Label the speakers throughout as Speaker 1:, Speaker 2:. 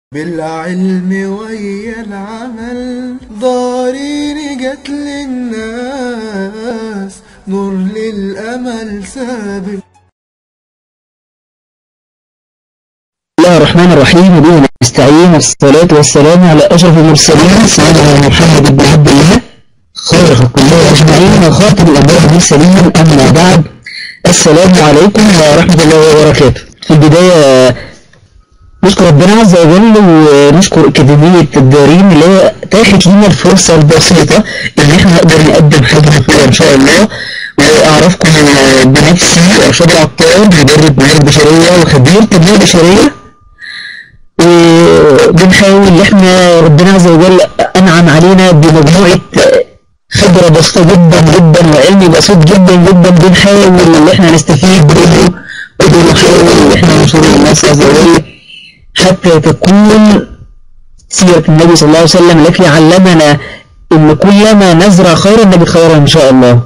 Speaker 1: بالعلم ويا العمل ضارين جت للناس نور للأمل سابق
Speaker 2: بسم الله الرحمن الرحيم وبه نستعين والصلاة والسلام على أشرف المرسلين سيدنا محمد بن عبد الله خير خلق الله أجمعين وخاتم الأنبياء المرسلين أما بعد السلام عليكم ورحمة الله وبركاته في البداية نشكر ربنا عز وجل ونشكر أكاديمية الدارين اللي هي تاحت لنا الفرصة البسيطة إن احنا نقدر نقدم حاجة كده إن شاء الله وأعرفكم بنفسي أرشاد العطار مدرب بنية بشرية وخبير تنمية بشرية وبنحاول ان احنا ربنا عز وجل انعم علينا بمجموعة خبرة بسيطة جدا جدا وعلم بسيط جدا جدا بنحاول ان احنا نستفيد منه وبنحاول ان احنا ننشر للناس عز وجل حتى تكون سيرة النبي صلى الله عليه وسلم التي علمنا ان كلما نزرع خيرا نجد خيرا ان شاء الله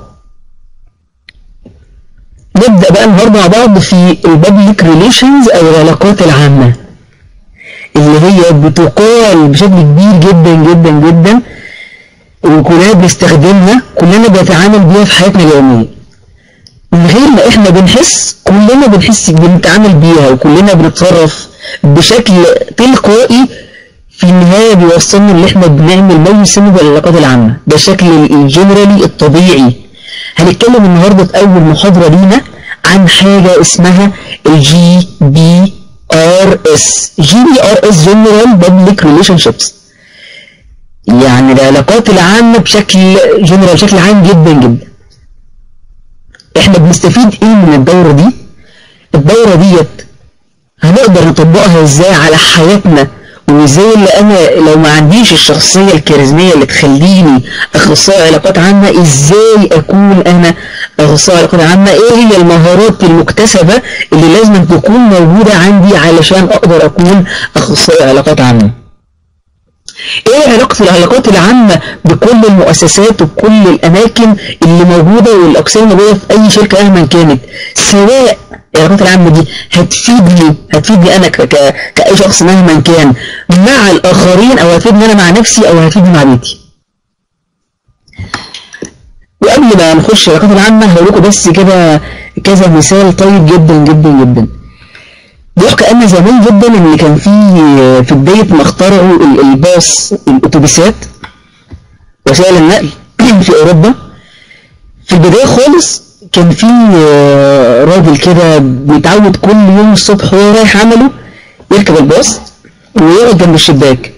Speaker 2: نبدأ بقى النهارده مع بعض في البابليك ريليشنز او العلاقات العامة اللي هي بتقال بشكل كبير جدا جدا جدا وكلنا بنستخدمها كلنا بنتعامل بيها في حياتنا اليومية من غير ما احنا بنحس كلنا بنحس بنتعامل بيها وكلنا بنتصرف بشكل تلقائي في النهاية بيوصلنا ان احنا بنعمل ما يسمى بالعلاقات العامة ده الشكل الجنرالي الطبيعي هنتكلم النهاردة في أول محاضرة لينا عن حاجة اسمها الجي بي ار اس جي بي ار اس جنرال بابليك ريليشن شيبس يعني العلاقات العامة بشكل جنرال بشكل عام جدا جدا احنا بنستفيد ايه من الدورة دي الدورة ديت هنقدر نطبقها ازاي على حياتنا وازاي اللي انا لو ما عنديش الشخصية الكاريزمية اللي تخليني اخصائي علاقات عامة ازاي اكون انا اخصائي علاقات عامة ايه هي المهارات المكتسبة اللي لازم تكون موجودة عندي علشان اقدر اكون اخصائي علاقات عامة ايه علاقة العلاقات العامة بكل المؤسسات وبكل الاماكن اللي موجودة والاقسام الموجودة في اي شركة مهما كانت سواء العلاقات العامة دي هتفيدني هتفيدني انا ك... ك... كأي شخص مهما كان مع الاخرين او هتفيدني انا مع نفسي او هتفيدني مع بيتي وقبل ما نخش العلاقات العامة هقول لكم بس كده كذا مثال طيب جدا جدا جدا بيحكى ان زمان جدا ان كان في في بداية ما اخترعوا الباص الاتوبيسات وسائل النقل في اوروبا في البداية خالص كان في راجل كده بيتعود كل يوم الصبح وهو رايح عمله يركب الباص ويقعد جنب الشباك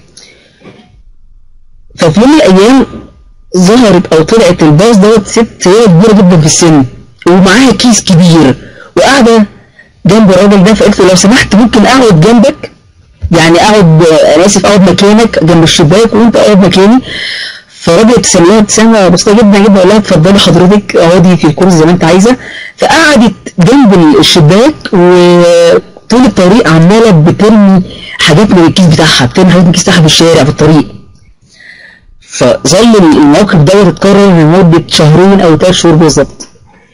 Speaker 2: ففي يوم من الايام ظهرت او طلعت الباص دوت ست سيدة كبيرة جدا في السن ومعاها كيس كبير وقاعدة جنب الراجل ده فقلت له لو سمحت ممكن اقعد جنبك يعني اقعد انا اسف اقعد مكانك جنب الشباك وانت اقعد مكاني فالراجل ابتسم لها ابتسامه بسيطه جدا جدا قال لها اتفضلي حضرتك اقعدي في الكرسي زي ما انت عايزه فقعدت جنب الشباك وطول الطريق عماله بترمي حاجات من الكيس بتاعها بترمي حاجات من الكيس بتاعها في الشارع في الطريق فظل الموقف دوت اتكرر لمده شهرين او ثلاث شهور بالظبط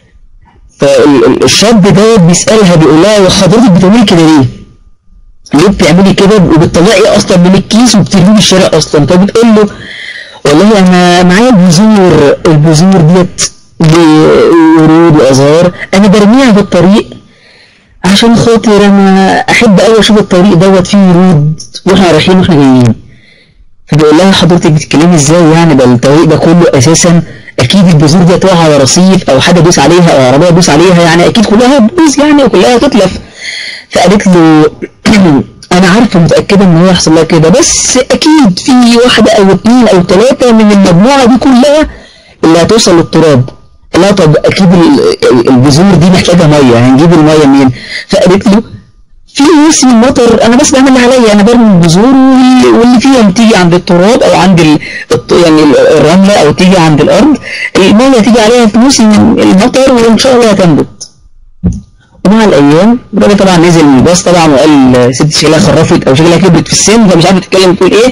Speaker 2: فالشاب دوت بيسالها بيقول لها وحضرتك بتعملي كده ليه؟ ليه بتعملي كده وبتطلعي ايه اصلا من الكيس وبترميه في الشارع اصلا فبتقول له والله انا معايا البذور البذور ديت ورود وازهار انا برميها في الطريق عشان خاطر انا احب قوي اشوف الطريق دوت فيه ورود واحنا رايحين واحنا جايين فبقول لها حضرتك بتتكلمي ازاي يعني ده الطريق ده كله اساسا اكيد البذور دي هتقع على رصيف او حاجه دوس عليها او عربيه دوس عليها يعني اكيد كلها هتبوظ يعني وكلها هتتلف فقالت له انا عارفه متاكده ان هو يحصل لها كده بس اكيد في واحده او اثنين او ثلاثه من المجموعه دي كلها اللي هتوصل للتراب لا طب اكيد البذور دي محتاجه ميه هنجيب الميه منين فقالت له في موسم المطر انا بس بعمل اللي عليا انا برمي البذور واللي فيها بتيجي عند التراب او عند ال... يعني الرمله او تيجي عند الارض الميه تيجي عليها في موسم المطر وان شاء الله هتنبت ومع الايام الراجل طبعا نزل من الباص طبعا وقال ست شكلها خرفت او شكلها كبرت في السن فمش عارفه تتكلم تقول ايه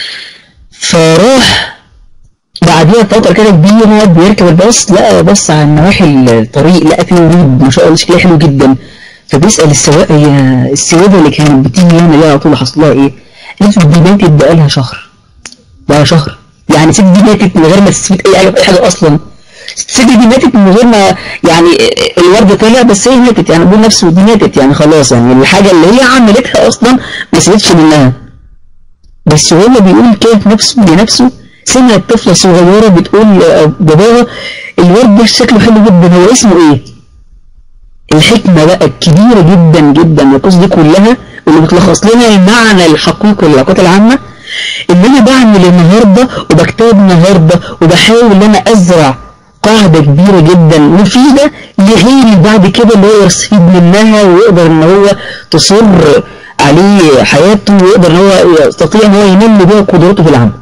Speaker 2: فراح بعديها فترة كده كبيرة بيركب الباص لقى بص على نواحي الطريق لقى فيه ورود ما شاء الله شكلها حلو جدا فبيسأل السواق هي السوادة اللي كانت بتيجي هنا دي على طول حصل لها ايه؟ الست دي ماتت بقالها شهر بقالها شهر يعني الست دي ماتت من غير ما تستفيد اي حاجه في اي حاجه اصلا الست دي ماتت من غير ما يعني الورد طلع بس هي ماتت يعني بيقول نفسه دي ماتت يعني خلاص يعني الحاجه اللي هي عملتها اصلا ما استفادتش منها بس هو بيقول كده في نفسه لنفسه سمع طفله صغيره بتقول باباها الورد ده شكله حلو جدا هو اسمه ايه؟ الحكمه بقى الكبيره جدا جدا القصه دي كلها واللي بتلخص لنا المعنى الحقيقي للعلاقات العامه ان انا بعمل النهارده وبجتهد النهارده وبحاول ان انا ازرع قاعده كبيره جدا مفيده لغيري بعد كده اللي هو يستفيد منها ويقدر ان هو تصر عليه حياته ويقدر ان هو يستطيع ان هو ينمي بيها قدراته في العمل.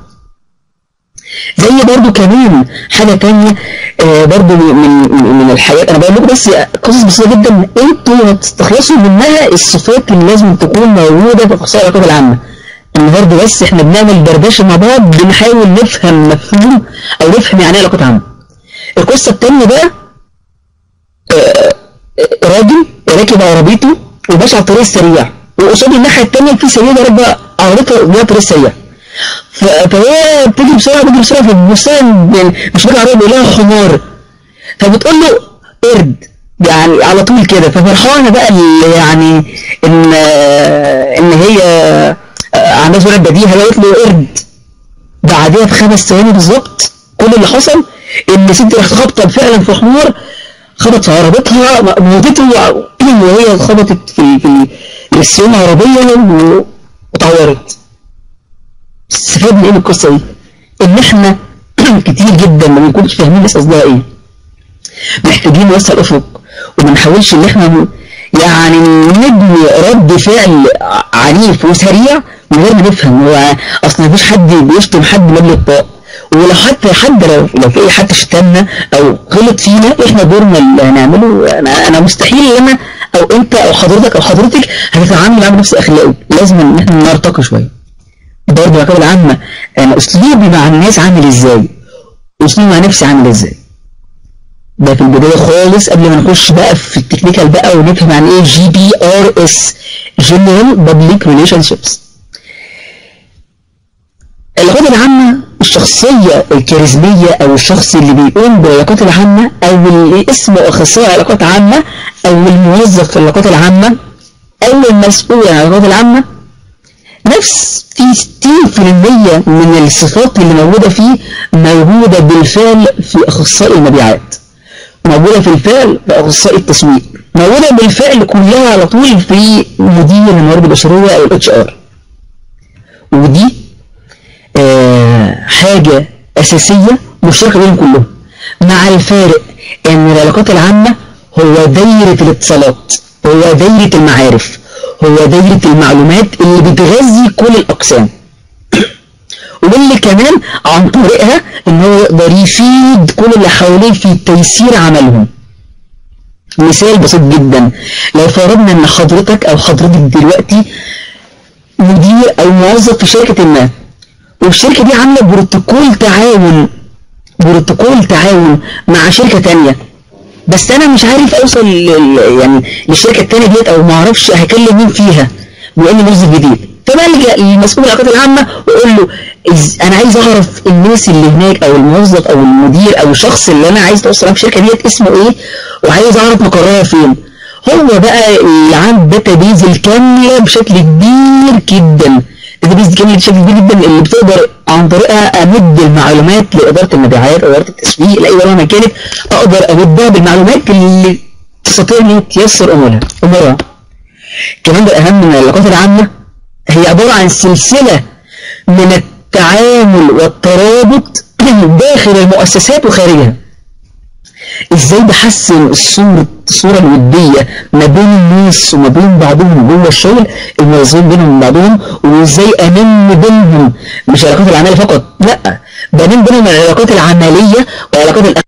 Speaker 2: زي برضو كمان حاجة تانية آه برضو من من الحياة أنا بقول لكم بس قصص بسيطة جدا أنتوا هتستخلصوا منها الصفات اللي لازم تكون موجودة في أخصائي العلاقات العامة. النهارده بس احنا بنعمل دردشه مع بعض بنحاول نفهم مفهوم او نفهم يعني ايه علاقات عامه. القصه الثانيه بقى آه راجل راكب عربيته وماشي على الطريق السريع وقصاد الناحيه الثانيه في سريع راكبه عربيته جايه طريق سريع. فهي بتجري بسرعه بتجري بسرعه فبتبص مش بيجري عربيه بيقول لها حمار فبتقول له قرد يعني على طول كده ففرحانه بقى يعني ان ان هي عندها سرعه بديهه قالت له قرد بعدها بخمس ثواني بالظبط كل اللي حصل ان ست راحت خبطه فعلا في حمار خبط في عربيتها موتته وهي خبطت في في السيون العربيه واتعورت استفاد من ايه من القصه دي؟ ان احنا كتير جدا ما بنكونش فاهمين الناس قصدها ايه محتاجين نوسع الافق وما نحاولش ان احنا يعني نبني رد فعل عنيف وسريع من غير ما نفهم هو اصل مفيش حد بيشتم حد مبلغ الطاق ولو حتى حد لو لو في حد شتمنا او غلط فينا احنا دورنا اللي هنعمله انا انا مستحيل ان انا او انت او حضرتك او حضرتك هتتعامل معاه بنفس اخلاقي لازم ان احنا نرتقي شويه برضه العلاقات العامه انا اسلوبي مع الناس عامل ازاي اسلوبي مع نفسي عامل ازاي ده في البدايه خالص قبل ما نخش بقى في التكنيكال بقى ونفهم عن ايه جي بي ار اس جنرال بابليك ريليشن شيبس العلاقات العامة الشخصية الكاريزمية أو الشخص اللي بيقوم بالعلاقات العامة أو اللي اسمه أخصائي علاقات عامة أو الموظف في العلاقات العامة أو المسؤول عن العلاقات العامة نفس في 60% من الصفات اللي موجودة فيه موجودة بالفعل في أخصائي المبيعات موجودة في الفعل في أخصائي التسويق موجودة بالفعل كلها على طول في مدير الموارد البشرية أو الاتش ار ودي آه حاجة أساسية مشتركة بينهم كلهم مع الفارق إن العلاقات العامة هو دايرة الاتصالات هو دايرة المعارف هو دايرة المعلومات اللي بتغذي كل الأقسام واللي كمان عن طريقها ان هو يقدر يفيد كل اللي حواليه في تيسير عملهم مثال بسيط جدا لو فرضنا ان حضرتك او حضرتك دلوقتي مدير او موظف في شركة ما والشركة دي عاملة بروتوكول تعاون بروتوكول تعاون مع شركة تانية بس انا مش عارف اوصل يعني للشركة التانية ديت او ما اعرفش هكلم مين فيها بما اني موظف جديد فبلجأ للمسؤول العلاقات العامة واقول له انا عايز اعرف الناس اللي هناك او الموظف او المدير او الشخص اللي انا عايز اوصل في الشركة ديت اسمه ايه وعايز اعرف مقرها فين هو بقى اللي عنده داتابيز الكاملة بشكل كبير جدا الداتابيز دي كاملة بشكل كبير جدا اللي بتقدر عن طريقها امد المعلومات لاداره المبيعات او اداره التسويق لاي اداره ما كانت اقدر امدها بالمعلومات اللي تستطيع ان تيسر امورها امورها كمان ده اهم من العلاقات العامه هي عباره عن سلسله من التعامل والترابط داخل المؤسسات وخارجها ازاي بحسن الصورة الصورة الودية ما بين الناس وما بين بعضهم جوه الشغل الموظفين بينهم بعضهم وازاي انم بينهم مش العلاقات العملية فقط لا بنم بينهم العلاقات العملية والعلاقات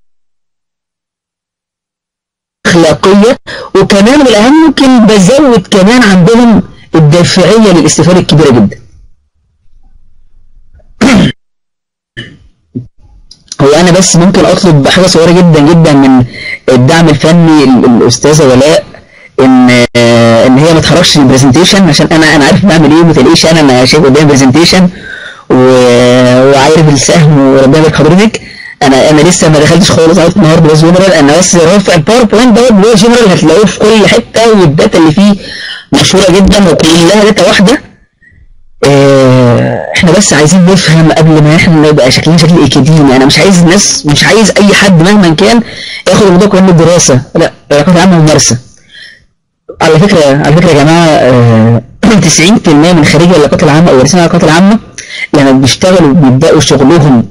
Speaker 2: الأخلاقية وكمان بالأهم ممكن بزود كمان عندهم الدافعية للاستفادة الكبيرة جدا هو انا بس ممكن اطلب حاجه صغيره جدا جدا من الدعم الفني الاستاذه ولاء ان آه، ان هي ما تخرجش البرزنتيشن عشان انا انا عارف بعمل ايه وما تلاقيش انا انا شايف قدامي برزنتيشن وعارف السهم وربنا يبارك حضرتك انا انا لسه ما دخلتش خالص عارف النهارده بس جنرال انا بس رافع الباوربوينت دوت اللي هو جنرال هتلاقوه في كل حته والداتا اللي فيه مشهوره جدا وكلها داتا واحده آه، احنا بس عايزين نفهم قبل ما احنا نبقى شكلنا شكل اكاديمي انا مش عايز الناس مش عايز اي حد مهما كان ياخد الموضوع كانه دراسه لا علاقات عامه ممارسه على فكره على فكره يا جماعه آه، 90% من خريجي العلاقات العامه او دارسين العلاقات العامه لما بيشتغلوا بيبداوا شغلهم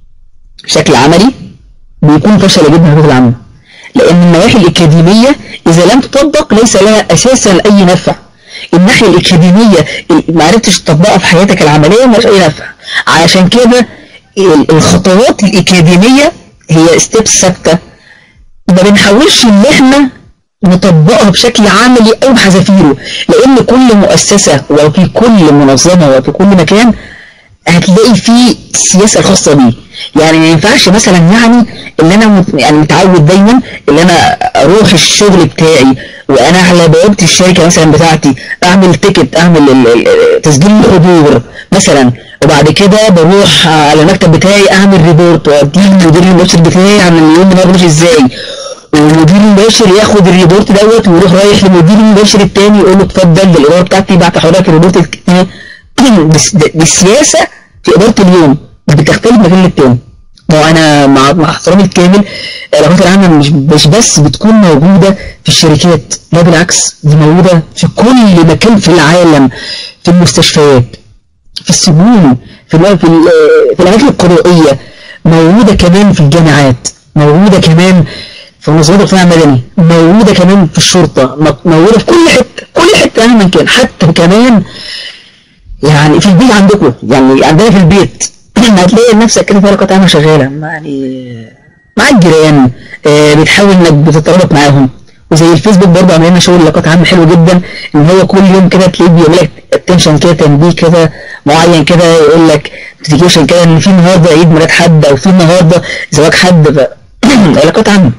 Speaker 2: بشكل عملي بيكون فشل جدا في العلاقات العامه لان النواحي الاكاديميه اذا لم تطبق ليس لها اساسا اي نفع الناحيه الاكاديميه ما عرفتش تطبقها في حياتك العمليه ملهاش اي نفع علشان كده ال- الخطوات الاكاديميه هي ستيبس ثابته ما بنحاولش ان احنا نطبقها بشكل عملي او بحذافيره لان كل مؤسسه وفي كل منظمه وفي كل مكان هتلاقي فيه السياسه الخاصه بيه يعني ما ينفعش مثلا يعني ان انا مت- يعني متعود دايما ان انا اروح الشغل بتاعي وانا على بوابه الشركه مثلا بتاعتي اعمل تيكت اعمل ال- ال- تسجيل الحضور مثلا وبعد كده بروح على المكتب بتاعي اعمل ريبورت واديه للمدير المباشر بتاعي عن اليوم ده ماشي ازاي والمدير المباشر ياخد الريبورت دوت ويروح رايح للمدير المباشر التاني يقول له اتفضل ده الاداره بتاعتي بعت حضرتك الريبورت التاني بس ده- دي السياسه في اداره اليوم بتختلف من مكان للتاني ما هو انا مع مع احترامي الكامل العلاقات العامه مش مش بس بتكون موجوده في الشركات لا بالعكس دي موجوده في كل مكان في العالم في المستشفيات في السجون في الو- في, ال- في الاماكن القضائيه موجوده كمان في الجامعات موجوده كمان في منظمات الدفاع المدني موجوده كمان في الشرطه م- موجوده في كل حته كل حته مهما كان حتى كمان يعني في البيت عندكم يعني عندنا في البيت هتلاقي نفسك كده في علاقات عامة شغالة مع يعني مع الجيران آه، بتحاول انك بتترابط معاهم وزي الفيسبوك برضه عاملين لنا شغل علاقات عامة حلو جدا ان هو كل يوم كده تلاقيه بيعمل لك اتنشن كده تنبيه كده معين كده يقول لك نوتيفيكيشن كده ان في النهارده عيد ميلاد حد او في النهارده زواج حد ف... علاقات عامة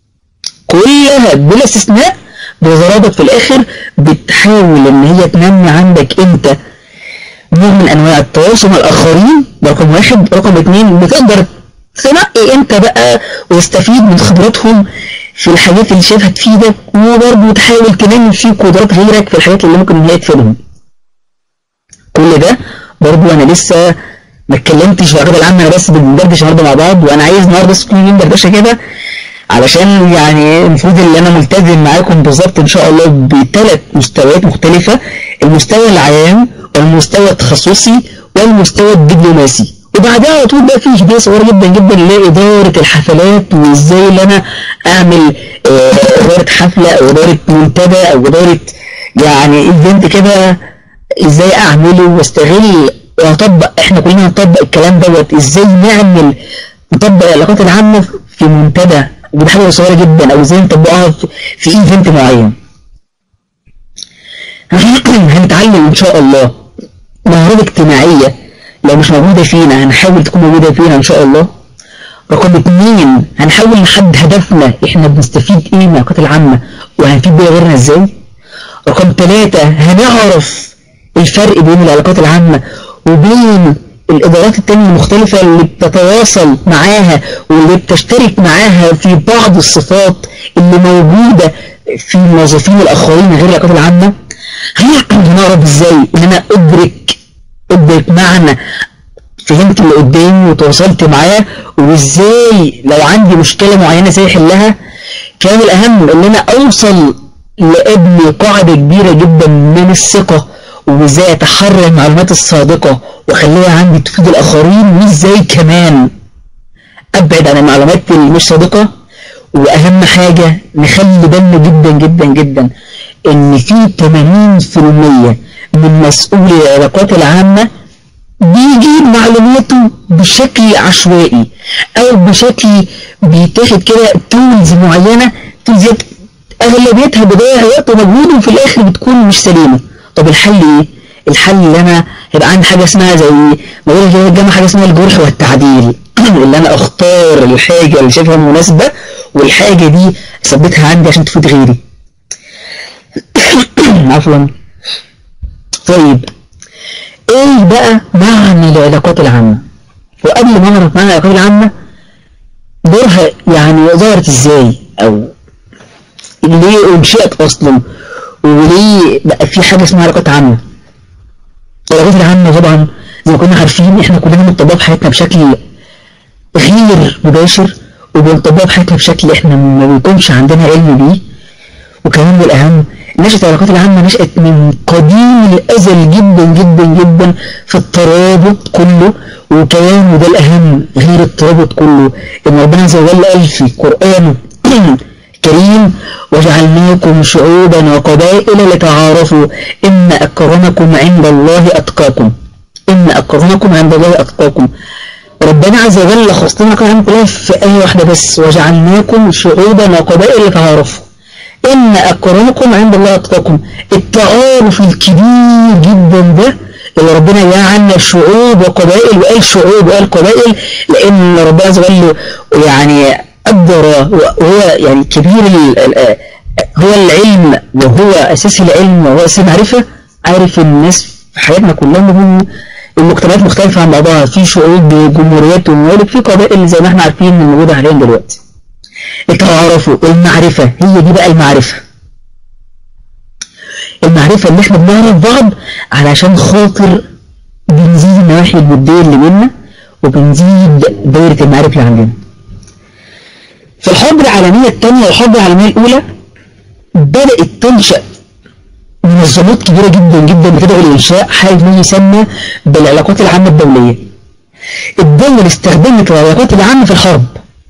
Speaker 2: كلها بلا استثناء بتترابط في الاخر بتحاول ان هي تنمي عندك انت نوع من انواع التواصل مع الاخرين ده رقم واحد رقم اتنين بتقدر تنقي انت بقى وتستفيد من خبراتهم في الحاجات اللي شايفها تفيدك وبرضه تحاول تنمي في قدرات غيرك في الحاجات اللي ممكن ان هي تفيدهم كل ده برضه انا لسه ما اتكلمتش في العقيده العامه انا بس بندردش النهارده مع بعض وانا عايز النهارده بس كل يوم دردشه كده علشان يعني المفروض ان انا ملتزم معاكم بالظبط ان شاء الله بثلاث مستويات مختلفه المستوى العام والمستوى التخصصي والمستوى الدبلوماسي وبعدها على طول بقى في هديه صغيره جدا جدا لاداره الحفلات وازاي ان انا اعمل آه، اداره حفله او اداره منتدى او اداره يعني ايفنت كده ازاي اعمله واستغل واطبق احنا كلنا نطبق الكلام دوت ازاي نعمل نطبق العلاقات العامه في منتدى ودي حاجه صغيره جدا او ازاي نطبقها في, في ايفنت معين هنتعلم ان شاء الله مهارات اجتماعيه لو مش موجوده فينا هنحاول تكون موجوده فينا ان شاء الله رقم اتنين هنحاول نحدد هدفنا احنا بنستفيد ايه من العلاقات العامه وهنفيد بيها غيرنا ازاي رقم ثلاثة هنعرف الفرق بين العلاقات العامة وبين الإدارات التانية المختلفة اللي بتتواصل معاها واللي بتشترك معاها في بعض الصفات اللي موجودة في الموظفين الآخرين غير العلاقات العامة هنعرف ازاي ان انا ادرك ادرك معنى فهمت اللي قدامي وتواصلت معاه وازاي لو عندي مشكلة معينة ازاي احلها كان الأهم إن أنا أوصل لابني قاعدة كبيرة جدا من الثقة وإزاي أتحرى المعلومات الصادقة وأخليها عندي تفيد الآخرين وإزاي كمان أبعد عن المعلومات اللي مش صادقة وأهم حاجة نخلي بالنا جدا جدا جدا إن في 80% من مسؤولي العلاقات العامة بيجي معلوماته بشكل عشوائي او بشكل بيتاخد كده تولز معينه تولز ديت اغلبيتها بيضيع وقت ومجهود وفي الاخر بتكون مش سليمه طب الحل ايه الحل اللي انا هيبقى عندي حاجه اسمها زي ما بقول في الجامعه حاجه اسمها الجرح والتعديل اللي انا اختار الحاجه اللي شايفها مناسبه والحاجه دي اثبتها عندي عشان تفيد غيري عفوا طيب ايه بقى معنى العلاقات العامة وقبل ما نعرف معنى العلاقات العامة دورها يعني ظهرت ازاي او ليه انشئت اصلا وليه بقى في حاجة اسمها علاقات عامة العلاقات العامة طبعا زي ما كنا عارفين احنا كلنا بنطبقها في حياتنا بشكل غير مباشر وبنطبقها في حياتنا بشكل احنا ما بيكونش عندنا علم بيه وكمان والأهم نشأت العلاقات العامة نشأت من قديم الأزل جدا جدا جدا في الترابط كله وكمان وده الأهم غير الترابط كله إن ربنا عز وجل قال في قرآنه كريم وجعلناكم شعوبا وقبائل لتعارفوا إن أكرمكم عند الله أتقاكم إن أكرمكم عند الله أتقاكم ربنا عز وجل لخص لنا كلام كلها في آية واحدة بس وجعلناكم شعوبا وقبائل لتعارفوا إن أكرمكم عند الله أتقاكم التعارف الكبير جدا ده اللي ربنا جعلنا شعوب وقبائل وقال شعوب وقال قبائل لأن ربنا عز وجل يعني قدر وهو يعني كبير ال ال هو العلم وهو أساس العلم وهو أساس المعرفة عارف الناس في حياتنا كلهم المجتمعات مختلفة عن بعضها في شعوب جمهوريات وممالك في قبائل زي ما احنا عارفين موجودة حاليا دلوقتي التعارف المعرفة هي دي بقى المعرفة المعرفة اللي احنا بنعرف بعض علشان خاطر بنزيد النواحي المادية اللي بينا وبنزيد دايرة المعارف اللي عندنا في الحرب العالمية الثانية والحرب العالمية الأولى بدأت تنشأ منظمات كبيرة جدا جدا بتدعو لإنشاء حاجة ما يسمى بالعلاقات العامة الدولية الدول استخدمت العلاقات العامة في الحرب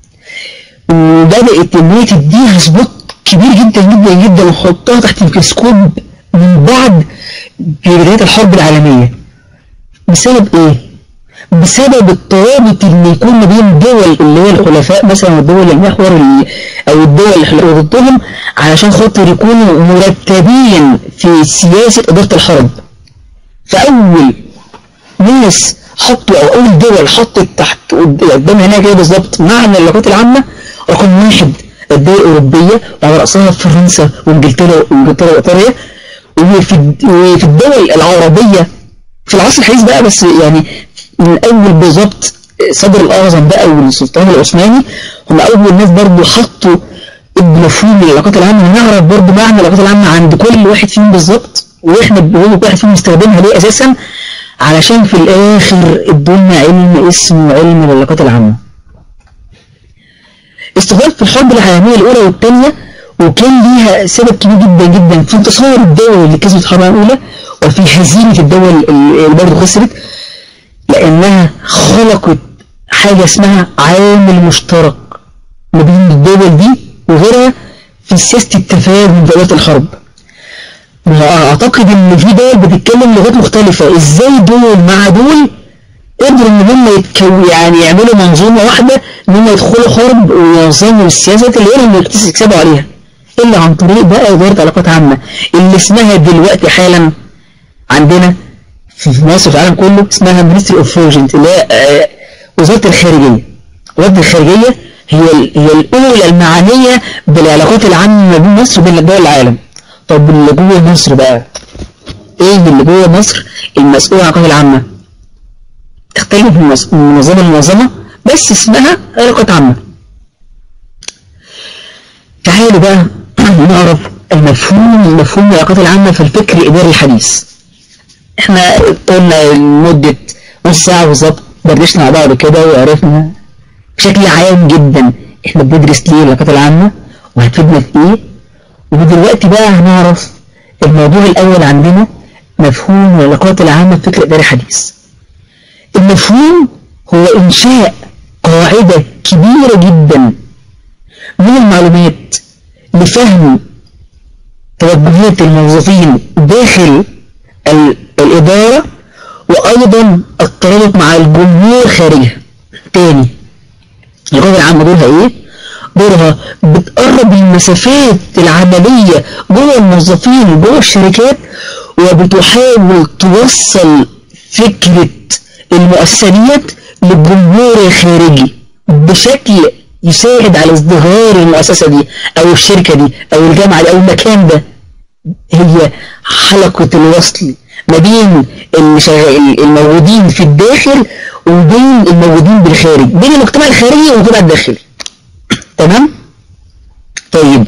Speaker 2: وبدأت إن هي تديها سبوت كبير جدا جدا جدا وحطها تحت الميكروسكوب من بعد بداية الحرب العالمية بسبب إيه؟ بسبب الترابط اللي يكون ما بين الدول اللي هي الحلفاء مثلا والدول المحور اللي أو الدول اللي ضدهم علشان خاطر يكونوا مرتبين في سياسة إدارة الحرب فأول ناس حطوا أو أول دول حطت تحت قدام هنا كده بالظبط معنى العلاقات العامة رقم واحد الدول الأوروبية وعلى رأسها فرنسا وإنجلترا وإنجلترا وإيطاليا وفي وفي الدول العربية في العصر الحديث بقى بس يعني من أول بالظبط صدر الأعظم بقى والسلطان العثماني هم أول ناس برضه حطوا المفهوم العلاقات العامة ونعرف برضه معنى العلاقات العامة عند كل واحد فيهم بالظبط واحنا كل واحد فيهم بيستخدمها ليه أساسا علشان في الآخر ادولنا علم اسمه علم العلاقات العامة استخدام في الحرب العالمية الأولى والثانية وكان ليها سبب كبير جدا جدا في انتصار الدول اللي كسبت الحرب الأولى وفي هزيمة الدول اللي برضه خسرت لأنها خلقت حاجة اسمها عامل مشترك ما بين الدول دي وغيرها في سياسة التفاهم في أوقات الحرب أعتقد إن في دول بتتكلم لغات مختلفة إزاي دول مع دول قدروا إن هم يتكو يعني يعملوا منظومة واحدة إن هم يدخلوا حرب وينظموا السياسات اللي هم يكسبوا عليها إلا عن طريق بقى إدارة علاقات عامة اللي اسمها دلوقتي حالا عندنا في مصر في العالم كله اسمها مينستري اوف فورجنت اللي هي وزارة الخارجية وزارة الخارجية هي هي الأولى المعنية بالعلاقات العامة ما بين مصر وبين دول العالم طب اللي جوه مصر بقى ايه اللي جوه مصر المسؤول عن العلاقات العامة تختلف من منظمة لمنظمة بس اسمها علاقات عامة تعالوا بقى نعرف المفهوم مفهوم العلاقات العامة في الفكر الإداري الحديث احنا قلنا لمدة نص ساعة بالظبط دردشنا مع بعض كده وعرفنا بشكل عام جدا احنا بندرس ليه العلاقات العامة وهتفيدنا في ايه ودلوقتي بقى هنعرف الموضوع الأول عندنا مفهوم العلاقات العامة في فكر إداري حديث المفهوم هو إنشاء قاعدة كبيرة جدا من المعلومات لفهم توجهات الموظفين داخل الإدارة وأيضا الترابط مع الجمهور خارجها تاني القاعدة العامة دورها إيه؟ دورها بتقرب المسافات العملية جوه الموظفين جوه الشركات وبتحاول توصل فكرة المؤثريات للجمهور الخارجي بشكل يساعد على ازدهار المؤسسة دي أو الشركة دي أو الجامعة دي أو المكان ده هي حلقة الوصل ما بين اللي شغال- الموجودين في الداخل وبين الموجودين بالخارج بين المجتمع الخارجي والمجتمع الداخلي تمام طيب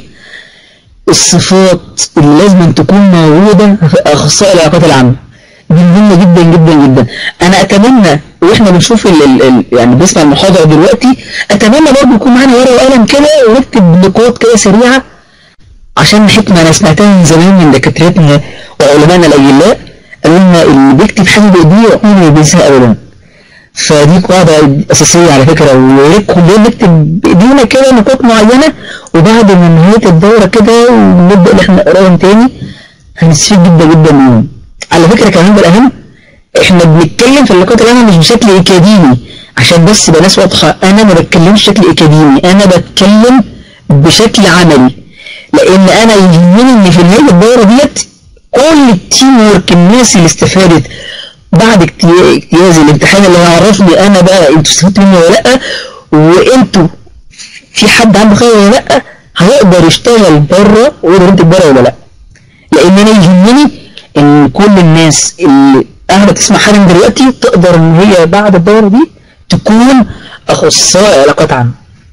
Speaker 2: الصفات اللي لازم تكون موجودة في أخصائي العلاقات العامة دي مهمة جدا جدا جدا أنا أتمنى وإحنا بنشوف ال ال ال يعني بنسمع المحاضرة دلوقتي أتمنى برضه يكون معانا ورقة وقلم كده ونكتب نقاط كده سريعة عشان حكمة أنا سمعتها من زمان من دكاترتنا وعلمائنا الأجلاء قالوا لنا اللي بيكتب حاجة بإيديه عمره ما بينساها أبدا فدي قاعدة أساسية على فكرة ويا ريت كلنا نكتب بإيدينا كده نقاط معينة وبعد ما نهاية الدورة كده ونبدأ إن إحنا نقراهم تاني هنستفيد جدا جدا منهم على فكرة كمان بالأهم إحنا بنتكلم في اللقاءات العامة مش بشكل أكاديمي عشان بس يبقى ناس واضحة أنا ما بتكلمش بشكل أكاديمي أنا بتكلم بشكل عملي لأن أنا يهمني إن في نهاية الدورة ديت كل التيم ورك الناس اللي استفادت بعد اجتيا- اجتياز الامتحان اللي هيعرفني انا بقى انتوا استفدتوا مني ولا لا وانتوا في حد عنده خير ولا لا هيقدر يشتغل بره ويقدر ينتج بره ولا لا لان انا يهمني ان كل الناس اللي قاعده تسمع حاجه من دلوقتي تقدر ان هي بعد الدوره دي تكون اخصائي علاقات عامه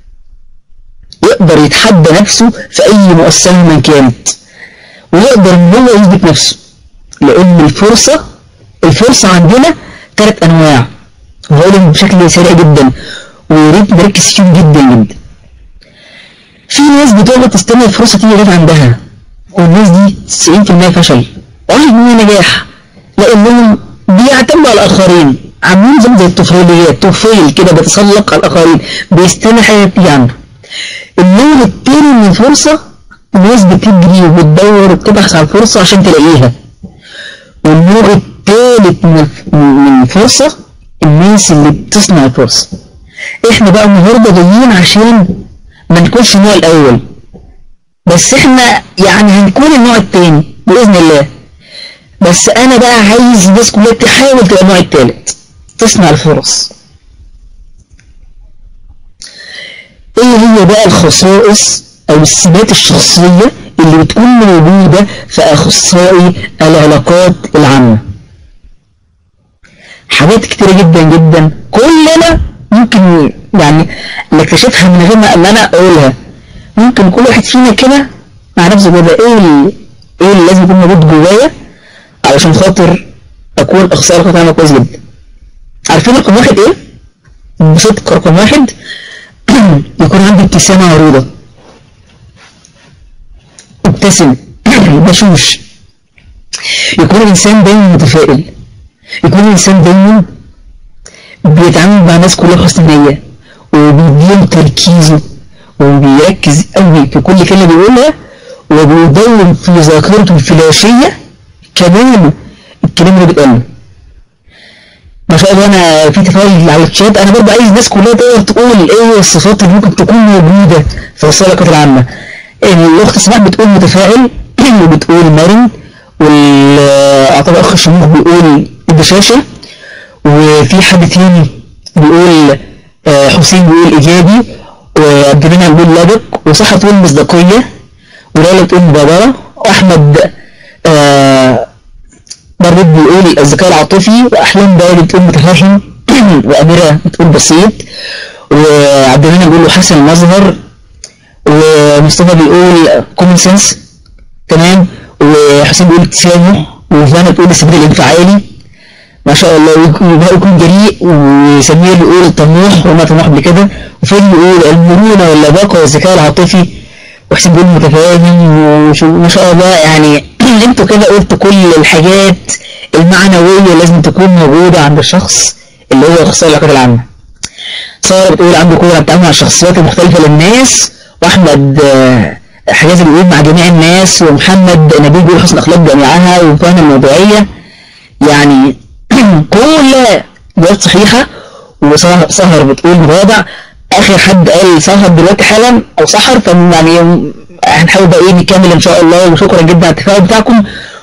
Speaker 2: يقدر يتحدى نفسه في اي مؤسسه من كانت ويقدر ان هو يثبت نفسه لان الفرصه الفرصه عندنا ثلاث انواع وهقولهم بشكل سريع جدا ويا ريت نركز فيهم جدا جدا في ناس بتقعد تستنى الفرصه تيجي لغايه عندها والناس دي 90% فشل 1% نجاح لانهم بيعتمدوا على الاخرين عاملين زي زي الطفيليات طفيل كده بيتسلق على الاخرين بيستنى حاجه تيجي عنده النوع التاني من الفرصه ناس بتجري وبتدور وبتبحث عن الفرصه عشان تلاقيها والنوع الثالث من الف- من الفرصة الناس اللي بتصنع الفرصة احنا بقى النهاردة جايين عشان ما نكونش النوع الأول بس احنا يعني هنكون النوع الثاني بإذن الله بس أنا بقى عايز الناس كلها تحاول تبقى النوع الثالث تصنع الفرص ايه هي بقى الخصائص او السمات الشخصية اللي بتكون موجودة في اخصائي العلاقات العامة حاجات كتيرة جدا جدا كلنا ممكن يعني نكتشفها من غير ما ان انا اقولها ممكن كل واحد فينا كده مع نفسه كده ايه ال- ايه اللي لازم يكون موجود جوايا علشان خاطر اكون اخصائي علاقات عامة كويس جدا عارفين رقم واحد ايه؟ بصدق رقم واحد يكون عندي ابتسامة عريضة مبتسم بشوش يكون الإنسان دايما متفائل يكون الإنسان دايما بيتعامل مع الناس كلها بحسن نية وبيديهم تركيزه وبيركز قوي في كل كلمة بيقولها وبيدون في ذاكرته الفلاشية كمان الكلام اللي بيتقال ما شاء الله انا في تفاعل على الشات انا برضه عايز الناس كلها تقدر تقول ايه الصفات اللي ممكن تكون موجوده في وسائل العلاقات العامه الاخت سماح بتقول متفائل وبتقول مرن واعتقد اخ شموخ بيقول بشاشه وفي حد تاني بيقول آه، حسين بيقول ايجابي وعبد المنعم بيقول لبق وصحة تقول مصداقيه وليلى بتقول مبادره واحمد آه برضه بيقول الذكاء العاطفي واحلام بقى بتقول متفهم واميره بتقول بسيط وعبد المنعم بيقول له حسن المظهر ومصطفى بيقول كومن سنس تمام وحسين بيقول تسامح وفانا بتقول الاستبدال الانفعالي ما شاء الله ويكون وبقى يكون جريء وسمير بيقول طموح وما طموح قبل كده وفيلم بيقول المرونة واللباقة والذكاء العاطفي وحسين بيقول متفاهم وشو ما شاء الله يعني انتوا كده قلتوا كل الحاجات المعنوية اللي لازم تكون موجودة عند الشخص اللي هو اخصائي العلاقات العامة سارة بتقول عنده قدرة على التعامل مع الشخصيات المختلفة للناس واحمد آه، حجازي بيقول مع جميع الناس ومحمد نبيل بيقول حسن اخلاق جميعها وفهم الموضوعية يعني كل جواب صحيحة وسهر سهر بتقول متواضع اخر حد قال سهر دلوقتي حالا او سحر ف يعني هنحاول بقى ايه نكمل ان شاء الله وشكرا جدا على التفاعل بتاعكم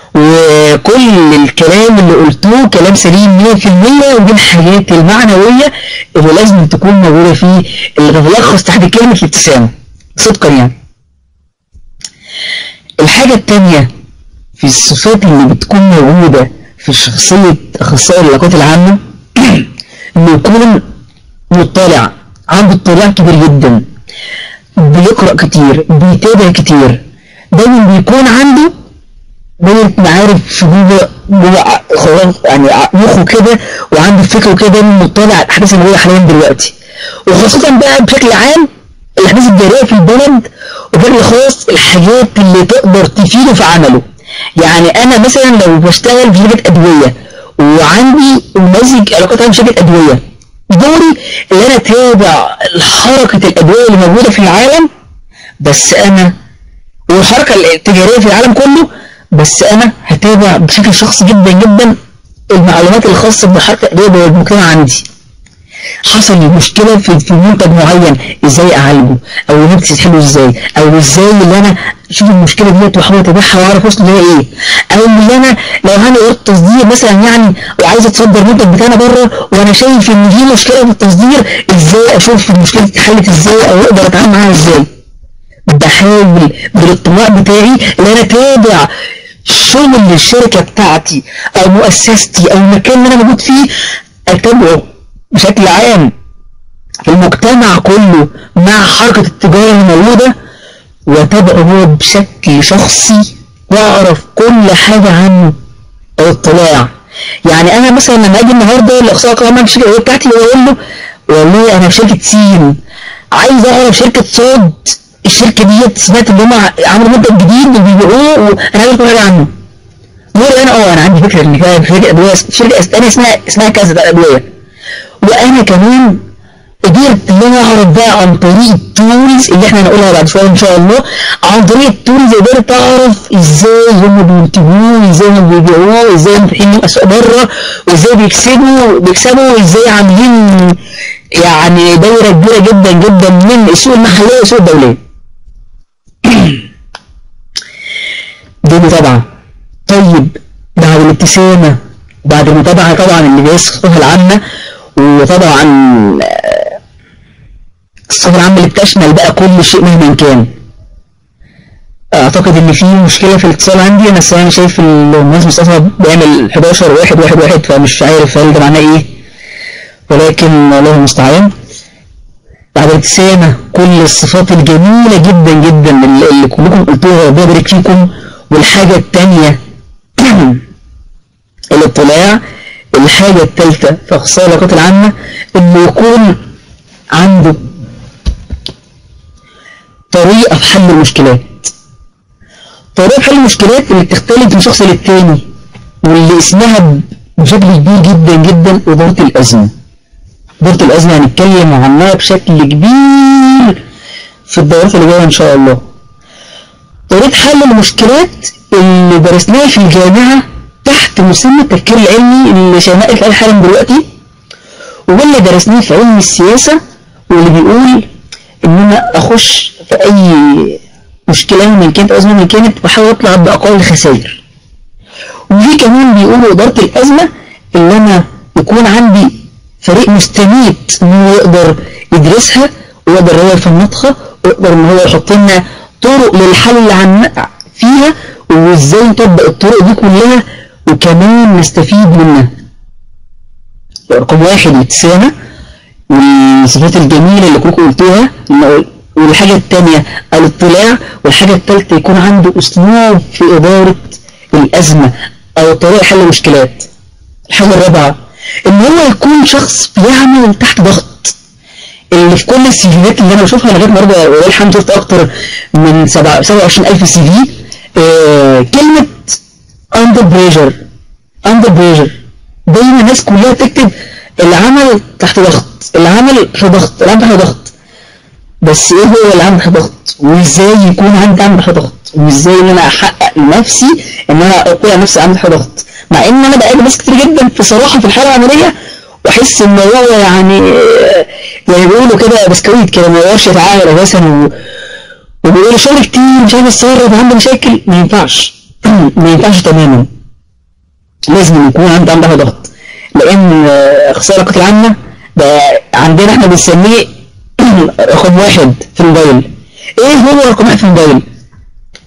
Speaker 2: وكل الكلام اللي قلتوه كلام سليم 100% ودي الحاجات المعنوية اللي لازم تكون موجودة فيه اللي تتلخص تحت كلمة الابتسامة صدقا يعني الحاجة التانية في الصفات اللي بتكون موجودة في شخصية أخصائي العلاقات العامة إنه يكون مطلع عنده اطلاع كبير جدا بيقرأ كتير بيتابع كتير دايما بيكون عنده دايما عارف جوه جوه خلاص يعني مخه كده وعنده فكره كده دايما مطلع على الأحداث اللي هي حاليا دلوقتي وخاصة بقى بشكل عام الأحداث الجارية في البلد وبشكل خاص الحاجات اللي تقدر تفيده في عمله يعني أنا مثلا لو بشتغل في شركة أدوية وعندي وماسك علاقات عامة شركة أدوية دوري اللي أنا أتابع حركة الأدوية اللي موجودة في العالم بس أنا والحركة التجارية في العالم كله بس أنا هتابع بشكل شخصي جدا جدا المعلومات الخاصة بحركة الأدوية والمجتمع عندي حصل مشكلة في في منتج معين ازاي اعالجه او المنتج يتحله ازاي او ازاي اللي انا اشوف المشكلة ديت واحاول اتابعها واعرف وصل لها ايه او اللي انا لو انا قلت تصدير مثلا يعني وعايز اتصدر المنتج بتاعنا بره وانا شايف ان في مشكلة في التصدير ازاي اشوف المشكلة دي اتحلت ازاي او اقدر اتعامل معاها ازاي بحاول بالاطلاع بتاعي ان انا اتابع شغل الشركة بتاعتي او مؤسستي او المكان اللي انا موجود فيه اتابعه بشكل عام في المجتمع كله مع حركة التجارة الموجودة واتابعه هو بشكل شخصي واعرف كل حاجة عنه او اطلاع يعني انا مثلا لما اجي النهارده الاخصائي القانوني في الشركه بتاعتي واقول له والله انا في شركه سين عايز اعرف شركه صاد الشركه ديت سمعت ان هم عملوا منتج جديد وبيبيعوه وانا عايز كل حاجه عنه يقول انا اه انا عندي فكره ان في شركه ادويه شركه ثانيه اسمها اسمها كذا ده ادويه وانا كمان قدرت ان انا اعرف بقى عن طريق التولز اللي احنا هنقولها بعد شويه ان شاء الله عن طريق التولز قدرت اعرف ازاي هم بينتجوه ازاي هم بيبيعوه ازاي هم فاتحين اسواق بره وازاي بيكسبوا بيكسبوا وازاي عاملين يعني دايره كبيره جدا جدا من السوق المحليه والسوق الدوليه. دي متابعه. طيب بعد الابتسامه بعد المتابعه طبعا اللي بيصفها العامه وطبعا الصفة العامة اللي بتشمل بقى كل شيء مهما كان اعتقد ان في مشكلة في الاتصال عندي انا انا شايف المهندس مصطفى بيعمل 11 واحد واحد واحد فمش عارف هل ده معناه ايه ولكن الله المستعان بعد الابتسامة كل الصفات الجميلة جدا جدا اللي, اللي كلكم قلتوها ربنا يبارك فيكم والحاجة التانية الاطلاع الحاجة الثالثة في أخصائي العلاقات العامة إنه يكون عنده طريقة في حل المشكلات طريقة حل المشكلات اللي بتختلف من شخص للتاني واللي اسمها بشكل كبير جدا جدا إدارة الأزمة إدارة الأزمة هنتكلم عنها بشكل كبير في الدورات اللي جاية إن شاء الله طريقة حل المشكلات اللي درسناها في الجامعة تحت مسمى التفكير العلمي اللي شيماء قالت حالا دلوقتي واللي درسناه في علم السياسة واللي بيقول ان انا اخش في اي مشكلة من كانت ازمة من كانت بحاول اطلع باقل خسائر وفي كمان بيقولوا ادارة الازمة ان انا يكون عندي فريق مستميت ان هو يقدر يدرسها ويقدر هو يفنطها ويقدر ان هو يحط لنا طرق للحل عن فيها وازاي نطبق الطرق دي كلها وكمان نستفيد منها رقم واحد الابتسامة والصفات الجميلة اللي كلكم قلتوها والحاجة التانية الاطلاع والحاجة التالتة يكون عنده أسلوب في إدارة الأزمة أو طريقة حل المشكلات الحاجة الرابعة إن هو يكون شخص بيعمل تحت ضغط اللي في كل السيفيات اللي أنا بشوفها لغاية النهارده ولله الحمد شفت أكتر من 27000 سي في آه كلمة under pressure under pressure دايما الناس كلها بتكتب العمل تحت ضغط العمل في ضغط العمل تحت ضغط بس ايه هو العمل تحت ضغط وازاي يكون عندي عمل تحت ضغط وازاي ان انا احقق لنفسي ان انا اقول نفسي عمل تحت ضغط مع ان انا بقابل ناس كتير جدا في صراحه في الحاله العمليه واحس ان هو يعني يعني بيقولوا كده بسكويت كده ما يقدرش يتعامل اساسا و... وبيقولوا شغل كتير مش عارف يتصرف عنده مشاكل ما ينفعش ما ينفعش تماما لازم يكون عندي عندها ضغط لان اخصائي العلاقات العامه ده عندنا احنا بنسميه رقم واحد في الموبايل ايه هو رقم واحد في الموبايل اللي هو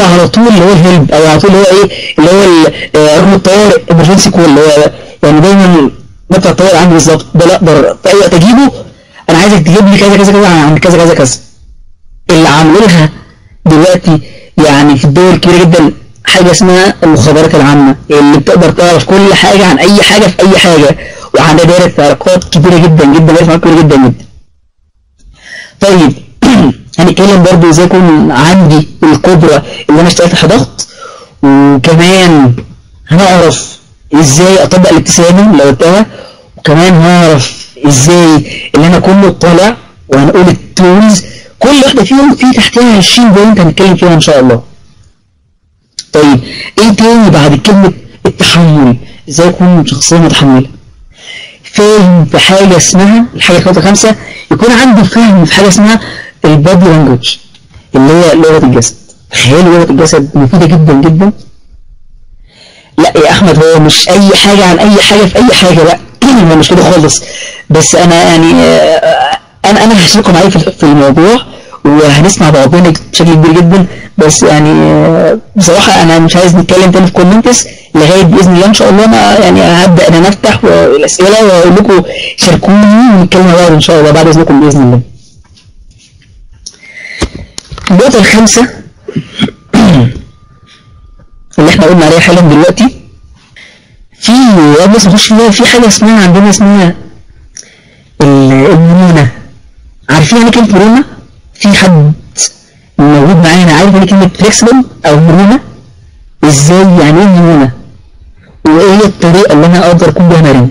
Speaker 2: على طول اللي هو الهيلب او على طول اللي هو ايه اللي هو ال- آه، رقم الطوارئ emergency كول اللي هو يعني دايما مدفع الطوارئ عندي بالظبط ده لا اقدر في اي وقت اجيبه انا عايزك تجيب لي كذا كذا كذا عن كذا كذا كذا اللي عاملينها دلوقتي يعني في الدول الكبيره جدا حاجه اسمها المخابرات العامه اللي بتقدر تعرف كل حاجه عن اي حاجه في اي حاجه وعندها دايره علاقات كبيره جدا جدا دايره علاقات كبيره جدا جدا طيب هنتكلم برضو ازاي يكون عندي القدره اللي انا اشتغل تحت ضغط وكمان هنعرف ازاي اطبق الابتسامه اللي قلتها وكمان هنعرف ازاي اللي انا اكون مطلع وهنقول التولز كل واحده فيهم في تحتها 20 بوينت هنتكلم فيها ان شاء الله طيب ايه تاني بعد كلمه التحمل ازاي اكون شخصيه متحمله فاهم في حاجه اسمها الحاجه الخطوه خمسه يكون عنده فهم في حاجه اسمها البادي لانجوج اللي هي لغه الجسد تخيل لغه الجسد مفيده جدا جدا لا يا احمد هو مش اي حاجه عن اي حاجه في اي حاجه لا هو مش كده خالص بس انا يعني آه، انا انا هشارككم معايا في في الموضوع وهنسمع بعضنا بشكل كبير جدا بس يعني آه، بصراحه انا مش عايز نتكلم تاني في كومنتس لغايه باذن الله ان شاء الله انا يعني هبدا انا نفتح الاسئله واقول لكم شاركوني ونتكلم مع بعض ان شاء الله بعد اذنكم باذن الله. النقطه الخامسه اللي احنا قلنا عليها حالا دلوقتي في قبل ما نخش فيها في حاجه اسمها عندنا اسمها ال- المرونه عارفين يعني كلمه مرونه في حد موجود معانا عارف يعني كلمه فليكسبل او مرونه ازاي يعني ايه مرونه وايه هي الطريقه اللي انا اقدر اكون بيها مرن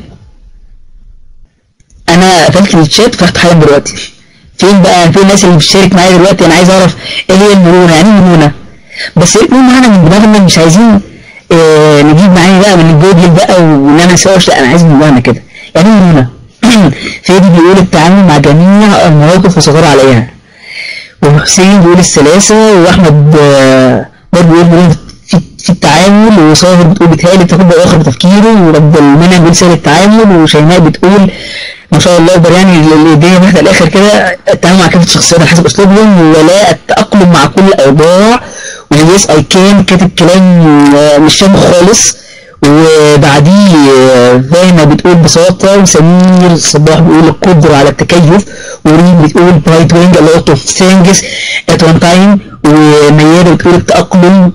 Speaker 2: انا قفلت الشات فتحت حالا دلوقتي فين بقى فين الناس اللي بتشارك معايا دلوقتي انا عايز اعرف ايه هي المرونه يعني ايه المرونه بس ايه المهم معانا من دماغنا مش عايزين آه نجيب معايا بقى من الجوجل بقى وان انا سيرش لا انا عايز من دماغنا كده يعني ايه مرونه فادي بيقول التعامل مع جميع المواقف وصغار عليها وحسين بيقول السلاسة وأحمد آه، برضه بيقول مرونة في في التعامل وصابر بتقول بتهيألي بتاخد آخر بتفكيره ورب المنى بيقول سهل التعامل وشيماء بتقول ما شاء الله يقدر يعني الدنيا واحدة الآخر كده التعامل مع كافة الشخصيات على حسب أسلوبهم ولا التأقلم مع كل الأوضاع ويس أي كان كاتب كلام آه، مش فاهمه خالص وبعديه آه، فاهمة بتقول بساطة وسمير صباح بيقول القدرة على التكيف وريم بتقول باي doing a lot of things at one time وميادة بتقول التأقلم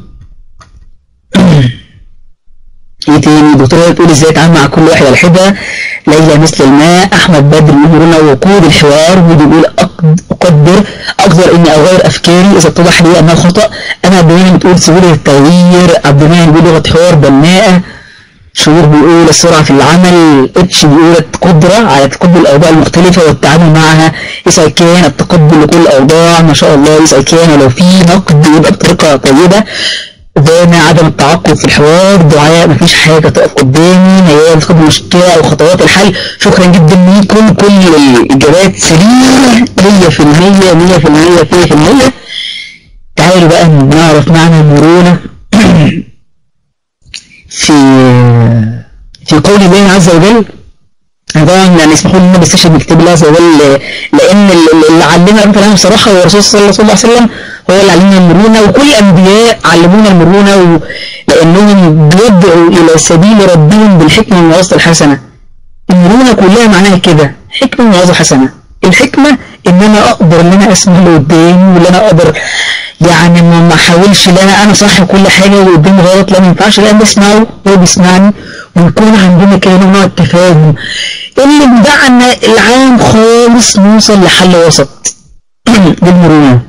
Speaker 2: ايه تاني دكتورة بتقول ازاي اتعامل مع كل واحد على حدة ليلى مثل الماء احمد بدر بيقول لنا وقود الحوار ودي بيقول أقد- اقدر اقدر اني اغير افكاري اذا اتضح لي انها خطأ انا عبد المنعم بتقول سهولة التغيير عبد المنعم بيقول لغة حوار بناءة شهور بيقول السرعة في العمل اتش بيقول القدرة على تقبل الأوضاع المختلفة والتعامل معها يسأل كان التقبل لكل الأوضاع ما شاء الله يسأل كان ولو في نقد يبقى بطريقة طيبة دانا عدم التعقب في الحوار دعاء مفيش حاجة تقف قدامي نيال تاخد مشكلة أو خطوات الحل شكرا جدا ليكم كل الإجابات سليمة 100% 100% 100% تعالوا بقى نعرف معنى المرونة في في قول الله عز وجل أنا طبعا يعني اسمحوا لي ان انا بستشهد بكتاب الله عز وجل لان ال- اللي علمنا رب العالمين بصراحه هو الرسول صلى الله عليه وسلم هو اللي علمنا المرونه وكل الانبياء علمونا المرونه و... لانهم بيدعوا الى سبيل ربهم بالحكمه والموعظه الحسنه المرونه كلها معناها كده حكمه وموعظه حسنه الحكمه ان انا اقدر ان انا اسمع اللي قدامي وان انا اقدر يعني ما ما احاولش لا انا انا صح كل حاجه واللي قدامي غلط لا ما ينفعش لا بسمعه هو بيسمعني ونكون عندنا كده نوع من التفاهم اللي بدعنا العام خالص نوصل لحل وسط بالمرونه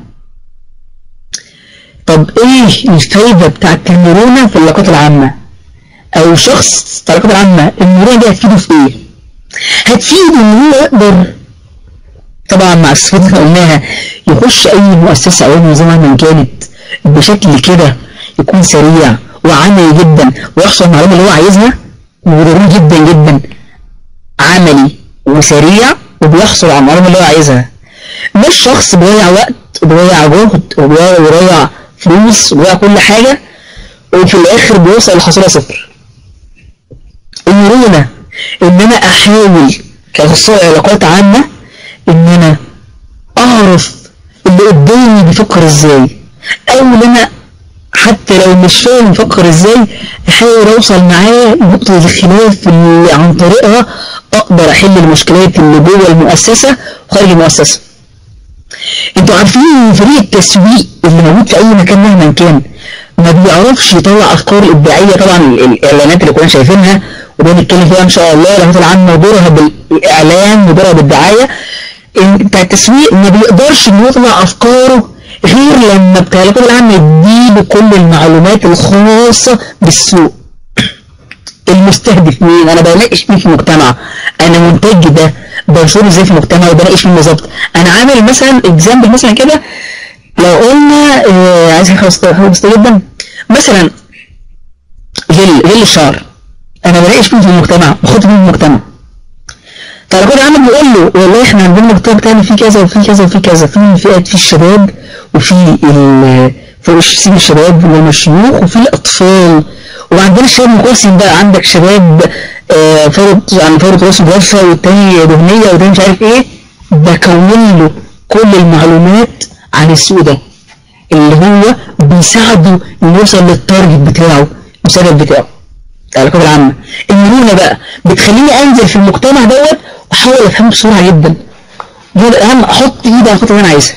Speaker 2: طب ايه الفايده بتاعت المرونه في العلاقات العامه او شخص في العلاقات العامه المرونه دي هتفيده في ايه هتفيده ان هو يقدر طبعا مع الصفات اللي قلناها يخش اي مؤسسه او اي منظمه مهما كانت بشكل كده يكون سريع وعملي جدا ويحصل على المعلومه اللي هو عايزها وضروري جدا جدا عملي وسريع وبيحصل على المعلومه اللي هو عايزها مش شخص بيضيع وقت وبيضيع جهد وبيضيع وبيضيع فلوس وبيضيع كل حاجه وفي الاخر بيوصل لحصيله صفر المرونه ان انا احاول كاخصائي علاقات عامه ان انا اعرف اللي قدامي بيفكر ازاي او ان انا حتى لو مش فاهم مفكر ازاي احاول اوصل معاه لنقطة الخلاف اللي عن طريقها اقدر احل المشكلات اللي جوه المؤسسة وخارج المؤسسة انتوا عارفين فريق التسويق اللي موجود في اي مكان مهما كان ما بيعرفش يطلع افكار ابداعيه طبعا ال- الاعلانات اللي كنا شايفينها وده نتكلم فيها ان شاء الله لو طلع عنه دورها بالاعلان ودورها بالدعايه ال- بتاع التسويق ما بيقدرش انه يطلع افكاره غير لما بتاع العلاقات العامه يديله كل المعلومات الخاصه بالسوق المستهدف مين انا بناقش مين في المجتمع انا منتج ده بنشره ازاي في المجتمع وبناقش مين بالظبط انا عامل مثلا اكزامبل مثلا كده لو قلنا آه عايز حاجه بسيطه حاجة بسيطة جدا مثلا جل جل الشعر انا بناقش مين في المجتمع بخاطب مين في المجتمع فانا كنت عامل بقول له والله احنا عندنا المجتمع بتاعنا فيه كذا وفي كذا وفي كذا في فئات في الشباب وفي ال في سن الشباب وهم الشيوخ وفي الاطفال وعندنا الشباب مقسم بقى عندك شباب آه فرد يعني فرد راس مجفى والتاني دهنيه وده مش عارف ايه بكون له كل المعلومات عن السوق ده اللي هو بيساعده انه يوصل للتارجت بتاعه المستهدف بتاعه العلاقات العامة المرونة بقى بتخليني انزل في المجتمع دوت واحاول افهمه بسرعة جدا دول الاهم احط ايدي على الخطوة اللي انا عايزها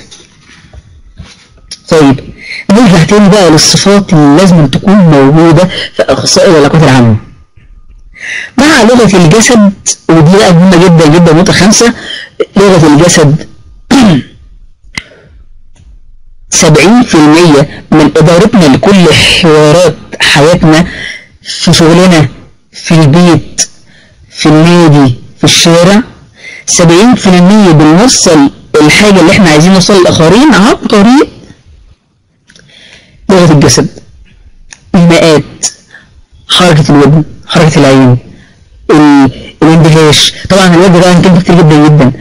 Speaker 2: طيب نرجع تاني بقى للصفات اللي لازم تكون موجودة في اخصائي العلاقات العامة مع لغة الجسد ودي بقى مهمة جدا جدا نقطة خمسة لغة الجسد سبعين في المية من إدارتنا لكل حوارات حياتنا في شغلنا في البيت في النادي في الشارع سبعين في المية بنوصل الحاجة اللي احنا عايزين نوصل للآخرين عن طريق لغة الجسد إيماءات حركة الودن حركة العين ال- الاندهاش طبعا الوجه ده كلمة كتير جدا جدا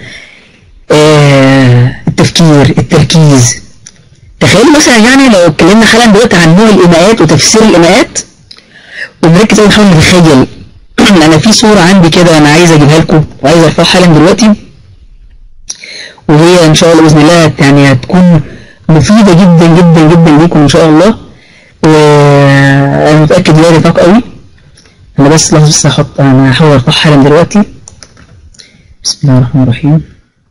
Speaker 2: آه التفكير التركيز تخيلوا مثلا يعني لو اتكلمنا حالا دلوقتي عن نوع الايماءات وتفسير الايماءات ونركز قوي نحاول نتخيل انا في صورة عندي كده انا عايز اجيبها لكم وعايز ارفعها حالا دلوقتي وهي ان شاء الله باذن الله يعني هتكون مفيدة جدا جدا جدا ليكم ان شاء الله وانا متأكد ان هي نفاق قوي انا بس لحظة بس هحط انا هحاول ارفعها حالا دلوقتي بسم الله الرحمن الرحيم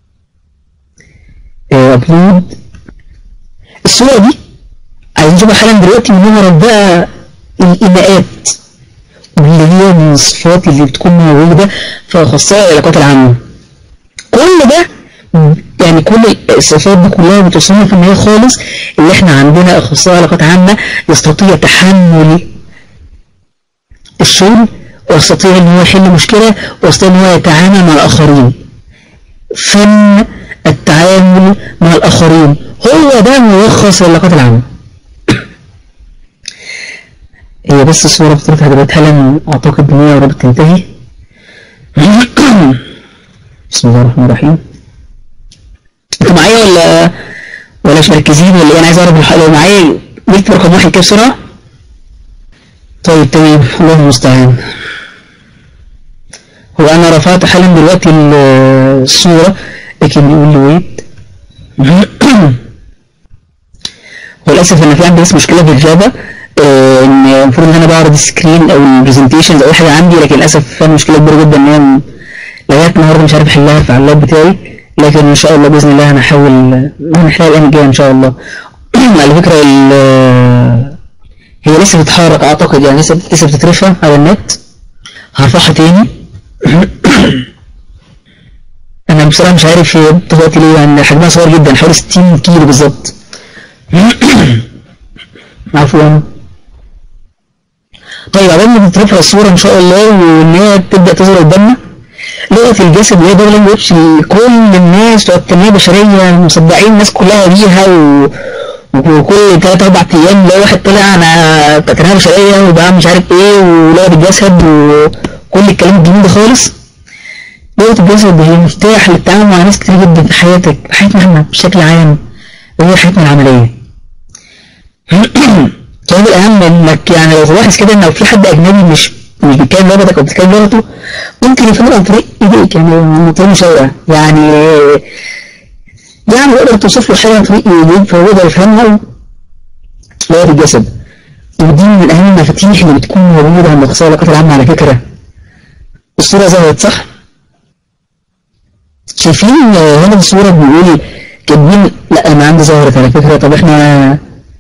Speaker 2: ابلود الصورة دي عايزين نشوفها حالا دلوقتي ونعرف بقى الإيماءات واللي هي من الصفات اللي بتكون موجودة في أخصائي العلاقات العامة كل ده يعني كل الصفات دي كلها بتصنف ان هي خالص اللي احنا عندنا اخصائي علاقات عامة يستطيع تحمل الشغل ويستطيع ان هو يحل مشكلة ويستطيع ان هو يتعامل مع الاخرين فن التعامل مع الاخرين هو ده ملخص العلاقات العامة هي بس الصورة بتاعتها دلوقتي حالا اعتقد ان هي قربت تنتهي بسم الله الرحمن الرحيم انتوا معايا ولا ولا مش مركزين ولا ايه انا عايز اعرف الحلقة لو معايا نكتب رقم واحد كده بسرعة طيب تمام الله المستعان هو انا رفعت حالا دلوقتي ال- الصورة لكن بيقول لي ويت وللاسف انا في عندي بس مشكله في الجافا آه، ان المفروض ان انا بعرض السكرين او البرزنتيشنز او اي حاجه عندي لكن للاسف فيها مشكله كبيره جدا ان هي م- لغايه النهارده مش عارف احلها في اللاب بتاعي لكن ان شاء الله باذن الله انا هحاول هنحلها الايام الجايه ان شاء الله على فكره ال- هي لسه بتتحرك اعتقد يعني لسه لسه بتترفع على النت هرفعها تاني انا بصراحه مش عارف هي دلوقتي ليه يعني حجمها صغير جدا حوالي 60 كيلو بالظبط عفوا طيب عقبال ما تترفع الصورة إن شاء الله وإن هي تبدأ تظهر قدامنا لغة الجسد وهي بابل لانجوج كل الناس بتوع التنمية البشرية مصدعين الناس كلها بيها و... وكل تلات أربع أيام لو واحد طلع أنا بتاع التنمية البشرية وبقى مش عارف إيه ولغة الجسد وكل الكلام الجميل ده خالص لغة الجسد هي مفتاح للتعامل مع ناس كتير جدا في حياتك في حياتنا احنا بشكل عام وهي حياتنا العملية طيب الأهم إنك يعني لو تلاحظ كده إن لو في حد أجنبي مش مش بيتكلم لغتك أو بتتكلم لغته ممكن يفهمك عن طريق إيديك يعني عن طريق مشاورة يعني يعني تقدر توصف له حاجة عن طريق إيديك فهو يقدر يفهمها لغة الجسد ودي من أهم المفاتيح اللي بتكون موجودة عند أخصائي العلاقات العامة على فكرة الصورة ظهرت صح؟ شايفين آه، هنا الصورة بيقول كاتبين لا أنا عندي ظهرت على فكرة طب احنا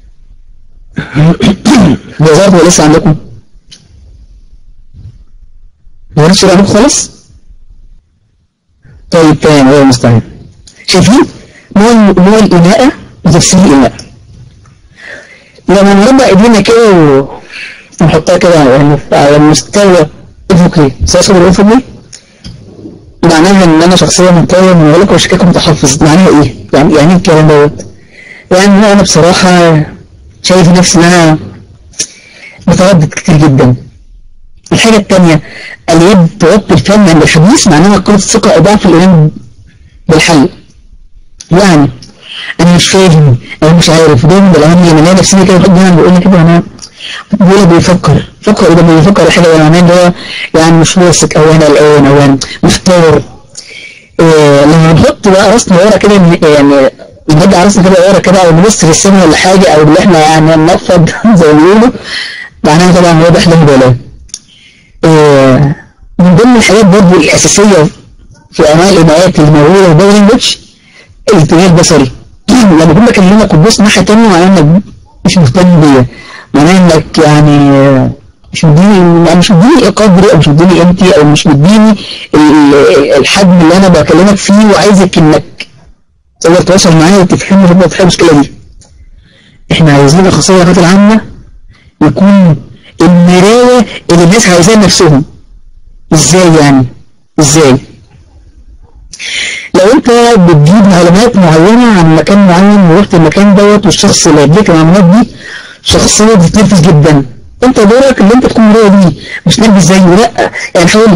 Speaker 2: هي ظهرت ولا لسه عندكم؟ هو لسه عندكم خالص؟ طيب تمام هو مستعد شايفين نوع نوع الإناءة وتفسير الإناءة لما نربع ايدينا كده ونحطها كده يعني على المستوى افقي سيصل الافقي معناها ان انا شخصيا مقاوم من غلق وشكاك متحفظ معناها ايه؟ يعني يعني ايه الكلام دوت؟ يعني انا بصراحة شايف نفسي ان انا متردد كتير جدا الحاجة التانية اليد توطي الفم عند الحديث معناها قلة الثقة او ضعف الايمان بالحل يعني انا مش فاهم انا مش عارف دايما بالاهم لما الاقي نفسي كده بحط دايما بقول لي كده انا بيقول بيفكر فكر ده بيفكر الحاجه اللي معناه ان هو يعني مش واثق او انا قلقان او انا محتار إيه لما نحط بقى راسنا ورا كده يعني نرجع راسنا كده ورا كده او نبص في السما ولا حاجه او اللي احنا يعني ننفض زي ما بيقولوا معناها طبعا واضح له بلا إيه من ضمن الحاجات برضه الاساسيه في انواع الانايات اللي موجوده في الباور لانجوج الاتجاه البصري لما بقول بكلمك وتبص ناحيه ثانيه معناه انك مش مهتم بيا معناه انك يعني مش مديني يعني مش مديني قدري او مش مديني قيمتي او مش مديني الحجم اللي انا بكلمك فيه وعايزك انك تقدر تتواصل معايا وتفهمني تقدر تحل المشكله دي احنا عايزين الاخصائيه العلاقات العامه يكون المرايه اللي الناس عايزاها لنفسهم ازاي يعني ازاي لو انت بتجيب معلومات معينة عن مكان معين ورحت المكان دوت والشخص اللي هيديك المعلومات دي شخصية بتنرفز جدا انت دورك اللي انت تكون مراية دي مش نرفز زيه لا يعني حاول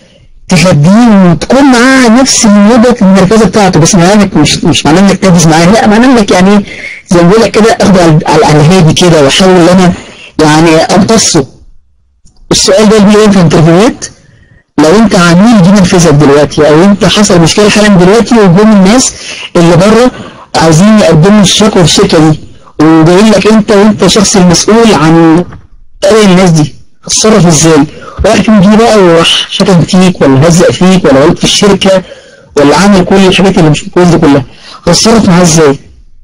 Speaker 2: تهديه وتكون معاه نفس الوضع النرفزة بتاعته بس معناه مش مش معناه انك تنرفز معاه لا معناه انك يعني زي ما بقول لك كده اخده على على الهادي كده واحاول ان انا يعني امتصه السؤال ده اللي في انترفيوهات لو انت عميل جه منفذك دلوقتي او انت حصل مشكله حالا دلوقتي وجم الناس اللي بره عايزين يقدموا الشكوى في الشركه دي وجايين لك انت وانت شخص المسؤول عن تقرير الناس دي هتصرف ازاي؟ واحد فيهم جه بقى وراح شتم فيك ولا هزق فيك ولا غلط في الشركه ولا عمل كل الحاجات اللي مش كويسه دي كلها هتصرف معاه ازاي؟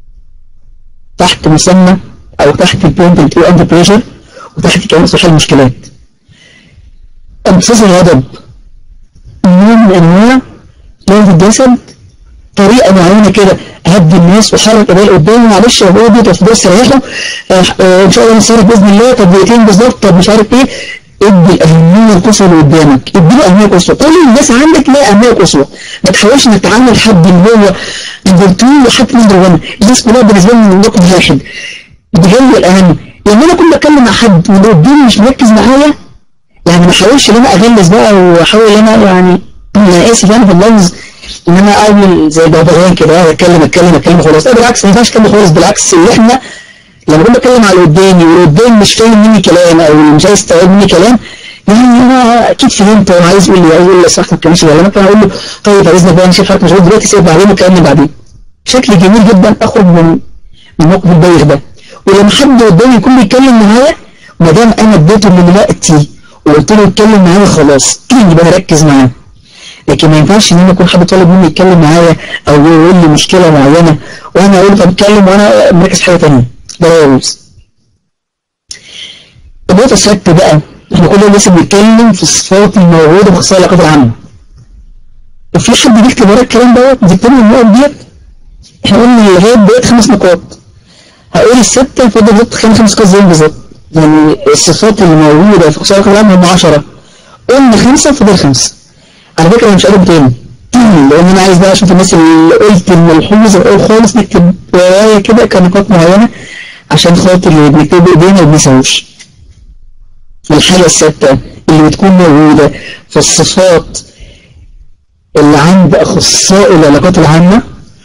Speaker 2: تحت مسمى او تحت البوينت اللي بتقول اندر بريشر وتحت كمان حل المشكلات امتصاص الغضب نوع من انواع لغه الجسد طريقه معينه كده اهدي الناس واحرك ايديا قدامي معلش يا بابا طب ده استريحوا آه آه ان شاء الله نصرف باذن الله طب دقيقتين بالظبط طب مش عارف ايه ادي الاهميه القصوى اللي قدامك ادي له اهميه قصوى كل الناس عندك لها اهميه قصوى ما تحاولش انك تعامل حد اللي هو نمبر 2 وحد نمبر 1 الناس كلها بالنسبه لي رقم واحد دي هي الاهم لما انا كنت بتكلم مع حد واللي قدامي مش مركز معايا يعني ما احاولش ان انا اغلس بقى واحاول ان انا يعني انا اسف يعني في اللفظ ان انا اعمل زي بغبغان كده اتكلم اتكلم اتكلم خلاص لا بالعكس ما ينفعش اتكلم خالص بالعكس اللي احنا لما كنت بتكلم على اللي قدامي واللي قدامي مش فاهم مني كلام او مش عايز يستوعب مني كلام يعني انا اكيد فهمت هو عايز يقول لي عايز يقول لي صح ما تكلمش ولا ممكن اقول له طيب باذن الله انا شايف حضرتك مشغول دلوقتي سيب بعدين وكلمني بعدين شكل جميل جدا اخرج من من الموقف البايخ ده ولما حد قدامي يكون بيتكلم معايا ما دام انا اديته من وقتي وقلت له اتكلم معايا خلاص يبقى انا اركز معاه لكن ما ينفعش ان انا اكون حد طالب مني يتكلم معايا او يقول لي مشكله معينه وانا اقول له طب اتكلم وانا مركز في حاجه ثانيه ده لا يجوز النقطه السادسه بقى احنا كل يوم لسه بنتكلم في الصفات الموجوده في اخصائي العلاقات العامه وفي حد بيكتب ورا الكلام دوت بيكتب لي النقط ديت احنا قلنا لغايه دلوقتي خمس نقاط هقول السته فاضل بالظبط خمس نقاط زي بالظبط يعني الصفات اللي موجوده في اخصائي العلاقات العامه هم 10 قلنا خمسه فاضل خمسه على فكره انا مش قارب تاني لان انا عايز بقى اشوف الناس اللي قلت الملحوظ الاول خالص نكتب ورايا كده كنقاط معينه عشان خاطر اللي بنكتبه بايدينا ما بنساوش الحاجه السادسه اللي بتكون موجوده في الصفات اللي عند اخصائي العلاقات العامه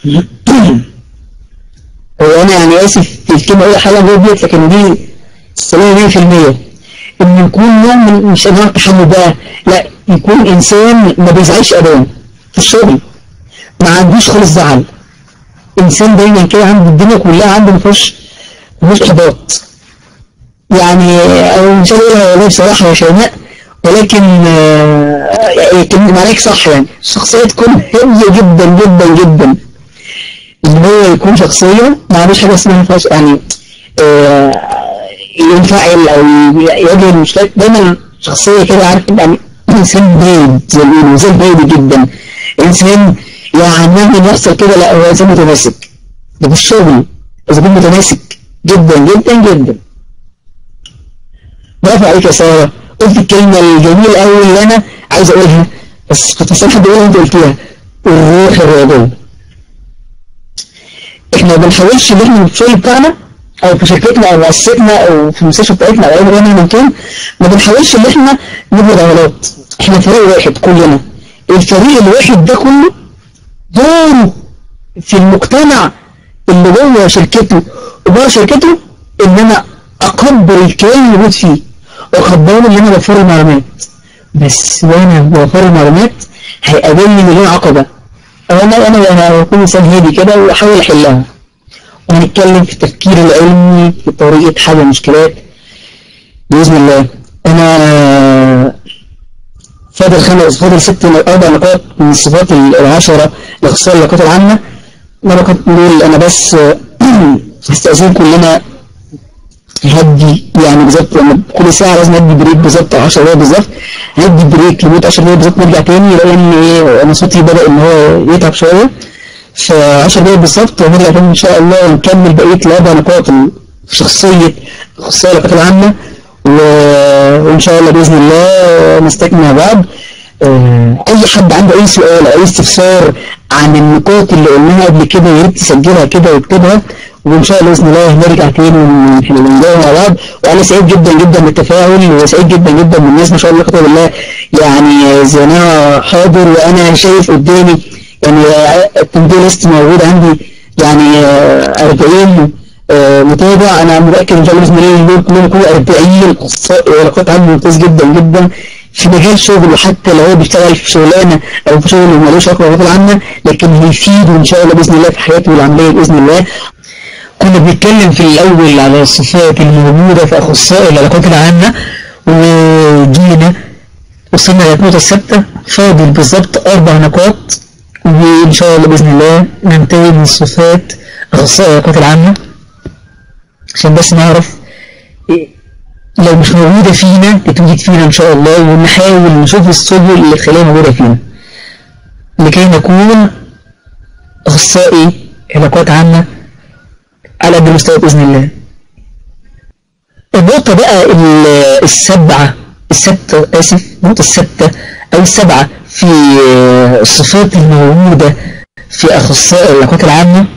Speaker 2: هو انا يعني اسف في الكلمه اقول حاجه غير ديت لكن دي السلامه 100% ان يكون نوع من مش انواع التحمل بقى لا يكون انسان ما بيزعلش ابدا في الشغل ما عندوش خالص زعل انسان دايما كده عنده الدنيا كلها عنده ما فيهوش ما فيهوش احباط يعني أو مش عايز أقولها والله بصراحة يا شيماء ولكن آه، يعني كلمة عليك صح يعني الشخصية تكون هادية جدا جدا جدا إن هو يكون شخصية ما عندوش حاجة اسمها فاش يعني آه، ينفعل أو يواجه المشكلات دايما شخصية كده عارف يعني إنسان بارد زي ما بيقولوا إنسان بارد جدا إنسان يعني مهما يحصل كده لا هو إنسان متماسك ده في الشغل إذا كان متماسك جدا جدا جدا برافو عليك يا سارة قلت الكلمة الجميلة أوي اللي أنا عايز أقولها بس كنت مستني حد يقولها أنت قلتيها الروح الرياضية إحنا ما بنحاولش إن إحنا في الشغل بتاعنا أو في شركتنا أو مؤسستنا أو في المستشفى بتاعتنا أو أي مكان من كان ما بنحاولش إن إحنا نبني عضلات إحنا فريق واحد كلنا الفريق الواحد ده كله دوره في المجتمع اللي جوه شركته وبره شركته ان انا اكبر الكيان اللي موجود فيه واخبره ان انا بوفر المعلومات بس وانا بوفر المعلومات هيقابلني مليون عقبه او انا انا انا بكون انسان هادي كده واحاول احلها وهنتكلم في التفكير العلمي في طريقه حل المشكلات باذن الله انا فاضل خمس فاضل ست اربع نقاط من الصفات العشره لاخصائي العلاقات العامه النقاط دول انا بس هستأذن كلنا هدي يعني بالظبط لما كل ساعة لازم ادي بريك بالظبط 10 دقايق بالظبط هدي بريك لمدة 10 دقايق بالظبط نرجع تاني لان ايه انا صوتي بدأ ان هو يتعب شوية ف 10 دقايق بالظبط ونرجع تاني ان شاء الله ونكمل بقية الاربع نقاط في شخصية اخصائي العلاقات العامة و- وان شاء الله باذن الله نستكمل مع بعض آه، اي حد عنده اي سؤال او اي استفسار عن النقاط اللي قلناها قبل كده يا ريت تسجلها كده ويكتبها وان شاء الله باذن الله نرجع تاني ونجاوب مع بعض وانا سعيد جدا جدا بالتفاعل وسعيد جدا جدا بالناس ما شاء الله كتب الله يعني زينها حاضر وانا شايف قدامي يعني التنبيه ليست موجود عندي يعني آه، 40 آه، متابع انا متاكد ان شاء الله باذن الله دول كلهم يكونوا 40 اخصائي علاقات عامه ممتاز جدا جدا في مجال شغله حتى لو هو بيشتغل في شغلانه او في شغل مالوش علاقه بالعلاقات العامه لكن هيفيده ان شاء الله باذن الله في حياته العمليه باذن الله كنا بنتكلم في الاول على الصفات الموجوده في اخصائي العلاقات العامه وجينا وصلنا للنقطه الثابته فاضل بالظبط اربع نقاط وان شاء الله باذن الله ننتهي من صفات اخصائي العلاقات العامه عشان بس نعرف إيه لو مش موجودة فينا تتوجد فينا إن شاء الله ونحاول نشوف السبل اللي تخليها موجودة فينا لكي نكون أخصائي علاقات عامة على قد المستوى بإذن الله النقطة بقى ال- السبعة الستة آسف النقطة الستة أو السبعة في الصفات الموجودة في أخصائي العلاقات العامة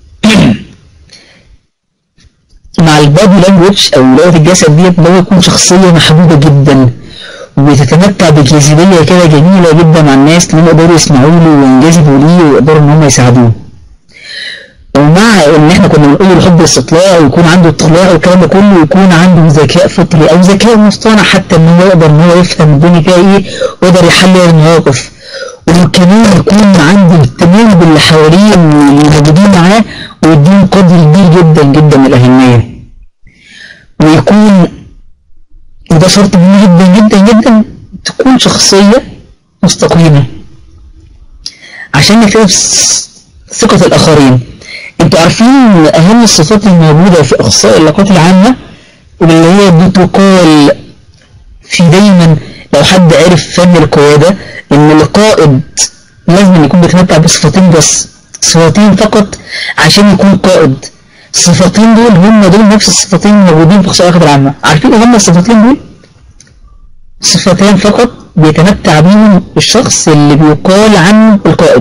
Speaker 2: مع البادي لانجوج او لغه الجسد ديت ان هو يكون شخصيه محبوبه جدا وبتتمتع بجاذبيه كده جميله جدا مع الناس اللي هم يقدروا يسمعوا له وينجذبوا ليه ويقدروا ان هم يساعدوه ومع ان احنا كنا بنقول الحب الاستطلاع ويكون عنده اطلاع والكلام ده كله ويكون عنده ذكاء فطري او ذكاء مصطنع حتى ان هو يقدر ان هو يفهم الدنيا فيها ايه ويقدر يحلل المواقف وكمان يكون عنده اهتمام باللي حواليه واللي موجودين معاه ويديهم قدر كبير جدا جدا من الأهمية ويكون وده شرط مهم جدا جدا جدا تكون شخصية مستقيمة عشان نكتسب ثقة الآخرين انتوا عارفين أهم الصفات الموجودة في أخصائي العلاقات العامة واللي هي بتقال في دايما لو حد عرف فن القيادة ان القائد لازم يكون بيتمتع بصفتين بس صفتين فقط عشان يكون قائد الصفتين دول هم دول نفس الصفتين الموجودين في اخصائي العلاقات العامة عارفين ايه هم الصفتين دول صفتين فقط بيتمتع بيهم الشخص اللي بيقال عنه القائد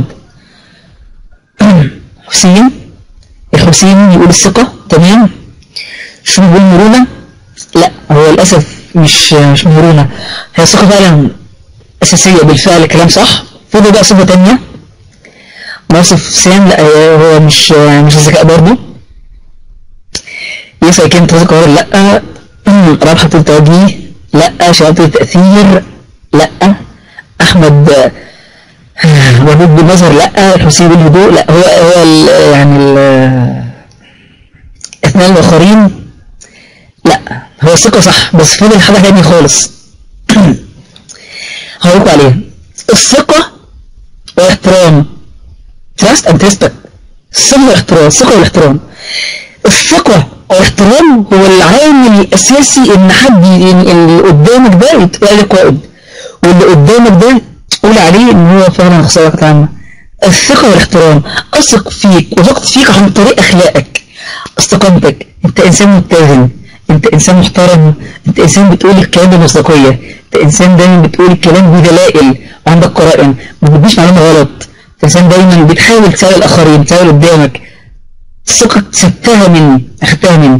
Speaker 2: حسين الحسين يقول الثقة تمام شو بيقول مرونة لا هو للأسف مش مش مرونة هي الثقة فعلا أساسية بالفعل كلام صح فضل بقى صفة تانية ناصف سام لا هو مش مش الذكاء برضه يسأل كلمة تثق ولا لا رابحة التوجيه لا شهادة التأثير لا أحمد وجود بالنظر لا الحسين بالهدوء لا هو هو ال يعني ال اثنين الآخرين لا هو الثقة صح بس فاضل حاجة تانية خالص هقولكوا عليها الثقة والاحترام trust and respect الثقة والاحترام الثقة والاحترام الثقة والاحترام هو العامل الأساسي إن حد ي- اللي قدامك ده يتقال عليه قائد واللي قدامك ده تقول عليه إن هو فعلا خسارة عامة الثقة والاحترام أثق فيك وثقت فيك عن طريق أخلاقك استقامتك أنت إنسان متزن أنت إنسان محترم أنت إنسان بتقول الكلام بمصداقية أنت إنسان دايما بتقول الكلام بدلائل وعندك قرائن ما بتديش معلومة غلط أنت إنسان دايما بتحاول تساعد الآخرين تساعد اللي قدامك الثقة سبتها مني أخدتها مني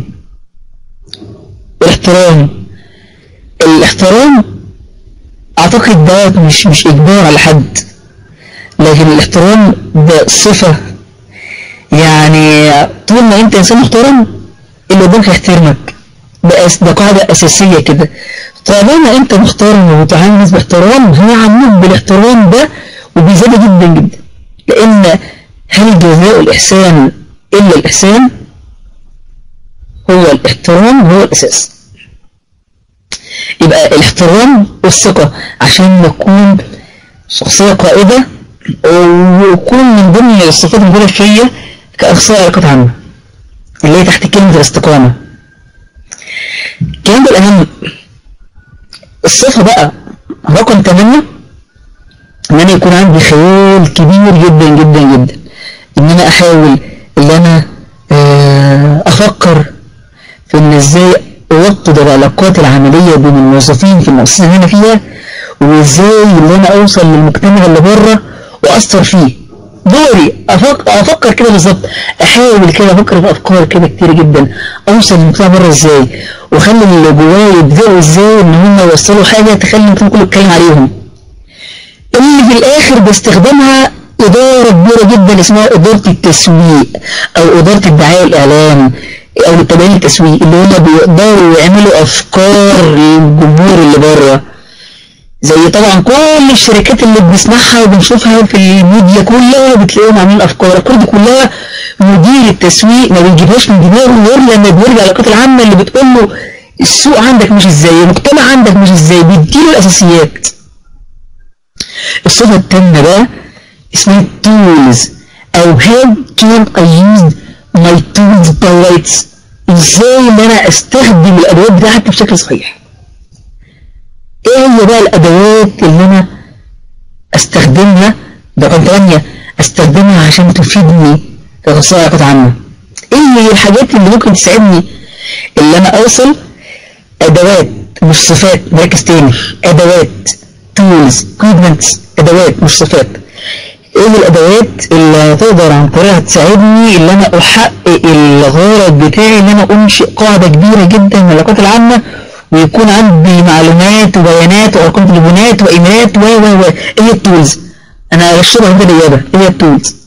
Speaker 2: الاحترام الاحترام أعتقد ده مش مش إجبار على حد لكن الاحترام ده صفة يعني طول ما أنت إنسان محترم اللي قدامك هيحترمك ده أس- ده قاعدة أساسية كده طالما أنت محترم وبتعامل الناس باحترام هيعاملوك بالاحترام ده وبزيادة جدا جدا لأن هل جزاء الإحسان إلا الإحسان هو الاحترام هو الأساس يبقى الاحترام والثقة عشان نكون شخصية قائدة ويكون من ضمن الصفات الموجودة فيا كأخصائي علاقات عامة اللي هي تحت كلمة الاستقامة الكلام ده الأهم الصفة بقى رقم 8 إن أنا يكون عندي خيال كبير جدا جدا جدا إن أنا أحاول إن أنا آه، أفكر في إن إزاي أوطد العلاقات العملية بين الموظفين في المؤسسة اللي أنا فيها وإزاي إن أنا أوصل للمجتمع اللي بره وأثر فيه دوري أفكر, أفكر كده بالظبط أحاول كده أفكر في أفكار كده كتير جدا أوصل للمجتمع بره إزاي وأخلي اللي جوايا يبدأوا إزاي إن هم يوصلوا حاجة تخلي المجتمع كله يتكلم عليهم اللي في الآخر باستخدامها إدارة كبيرة جدا اسمها إدارة التسويق أو إدارة الدعاية والإعلام أو التبيين التسويق اللي هم بيقدروا يعملوا أفكار للجمهور اللي بره زي طبعا كل الشركات اللي بنسمعها وبنشوفها في الميديا كلها بتلاقيهم عاملين أفكار الأفكار دي كلها مدير التسويق ما بيجيبهاش من دماغه غير لما بيرجع العلاقات العامة اللي بتقول له السوق عندك مش ازاي المجتمع عندك مش ازاي بيديله الأساسيات الصفة التامة بقى اسمها tools أو how can I use my tools by rights ازاي ان انا استخدم الادوات بتاعتي بشكل صحيح ايه هي بقى الادوات اللي انا استخدمها ده رقم 8 استخدمها عشان تفيدني كأخصائي علاقات عامة ايه هي الحاجات اللي ممكن تساعدني اللي انا اوصل ادوات مش صفات مركز تاني ادوات تولز equipments ادوات مش صفات ايه الادوات اللي تقدر عن طريقها تساعدني ان انا احقق الغرض بتاعي ان انا انشئ قاعدة كبيرة جدا من العلاقات العامة ويكون عندي معلومات وبيانات وارقام تليفونات وايميلات و و و ايه هي التولز انا هشربها كده الاجابة ايه هي التولز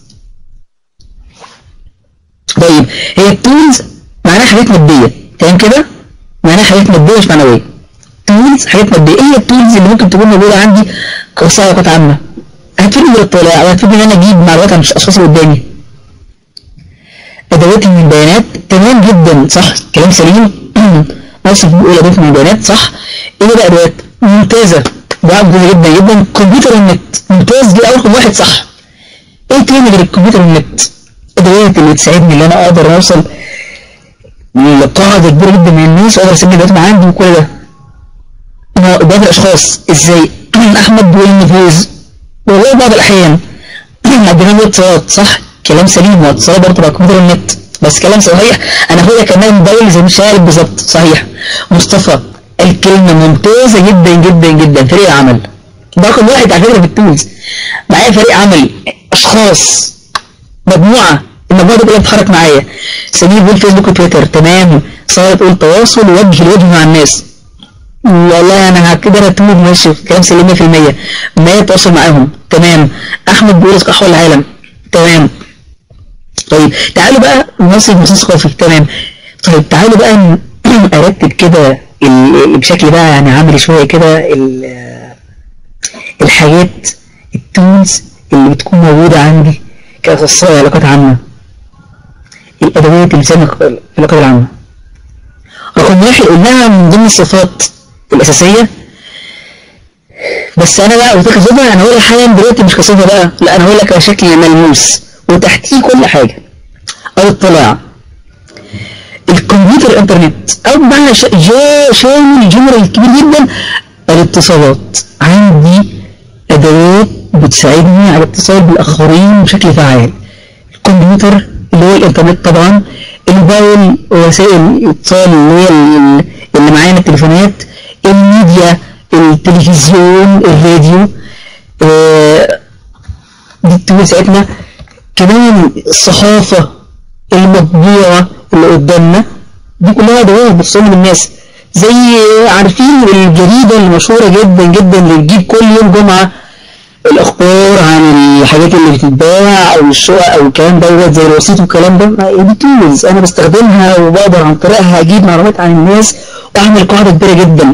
Speaker 2: طيب هي التولز معناها حاجات مادية تمام كده معناها حاجات مادية مش معنوية تولز حاجات مادية ايه هي التولز اللي ممكن تكون موجودة عندي كأخصائي علاقات عامة هتفيدني بالاطلاع او هتفيدني ان انا اجيب معلومات عن الاشخاص اللي قدامي ادوات من البيانات تمام جدا صح كلام سليم نوصف بيقول ادوات من البيانات صح ايه بقى ادوات ممتازه ده ممتازه جدا جدا كمبيوتر والنت ممتاز دي اول واحد صح ايه تاني غير الكمبيوتر والنت ادوات اللي تساعدني ان انا اقدر اوصل لقاعده كبيره جدا من الناس واقدر اسجل دلوقتي عندي وكل ده انا بعض الاشخاص ازاي احمد بيقول لي فوز والله بعض الأحيان عندنا له اتصالات صح كلام سليم واتصالات برضه على الكمبيوتر والنت بس كلام صحيح أنا هاخدها كمان موبايل زي مش عارف بالظبط صحيح مصطفى الكلمة ممتازة جدا جدا جدا فريق عمل ده رقم واحد على فكرة في التولز معايا فريق عمل أشخاص مجموعة المجموعة دي كلها بتتحرك معايا سمير بيقول فيسبوك وتويتر تمام سارة تقول تواصل وجه لوجه مع الناس والله انا كده رتبه ماشي كلام سليم 100% ما يتواصل معاهم تمام احمد بيقول قهوه العالم تمام طيب تعالوا بقى نوصل مصاص ثقافي تمام طيب تعالوا بقى ن- ارتب كده ال- بشكل بقى يعني عملي شويه كده ال- الحاجات التولز اللي بتكون موجوده عندي كاخصائي علاقات عامه الادوات اللي بتساعدني في العلاقات العامه رقم رقم واحد قلناها من ضمن الصفات الأساسية بس أنا بقى قلت لك صفة أنا هقول لك حاجة دلوقتي مش كصفة بقى لا أنا هقول لك بشكل ملموس وتحتيه كل حاجة الاطلاع الكمبيوتر انترنت او بمعنى شا- جا- شامل جنرال كبير جدا الاتصالات عندي ادوات بتساعدني على الاتصال بالاخرين بشكل فعال الكمبيوتر اللي هو الانترنت طبعا الموبايل وسائل الاتصال اللي هي ال- اللي معانا التليفونات الميديا التلفزيون الراديو آه، دي التول بتاعتنا كمان الصحافة المطبوعة اللي قدامنا دي كلها ادوات بتصل للناس زي عارفين الجريدة المشهورة جدا جدا اللي بتجيب كل يوم جمعة الأخبار عن الحاجات اللي بتتباع أو الشقق أو الكلام دوت زي الوسيط والكلام ده ما- دي تولز أنا بستخدمها وبقدر عن طريقها أجيب معلومات عن الناس وأعمل قاعدة كبيرة جدا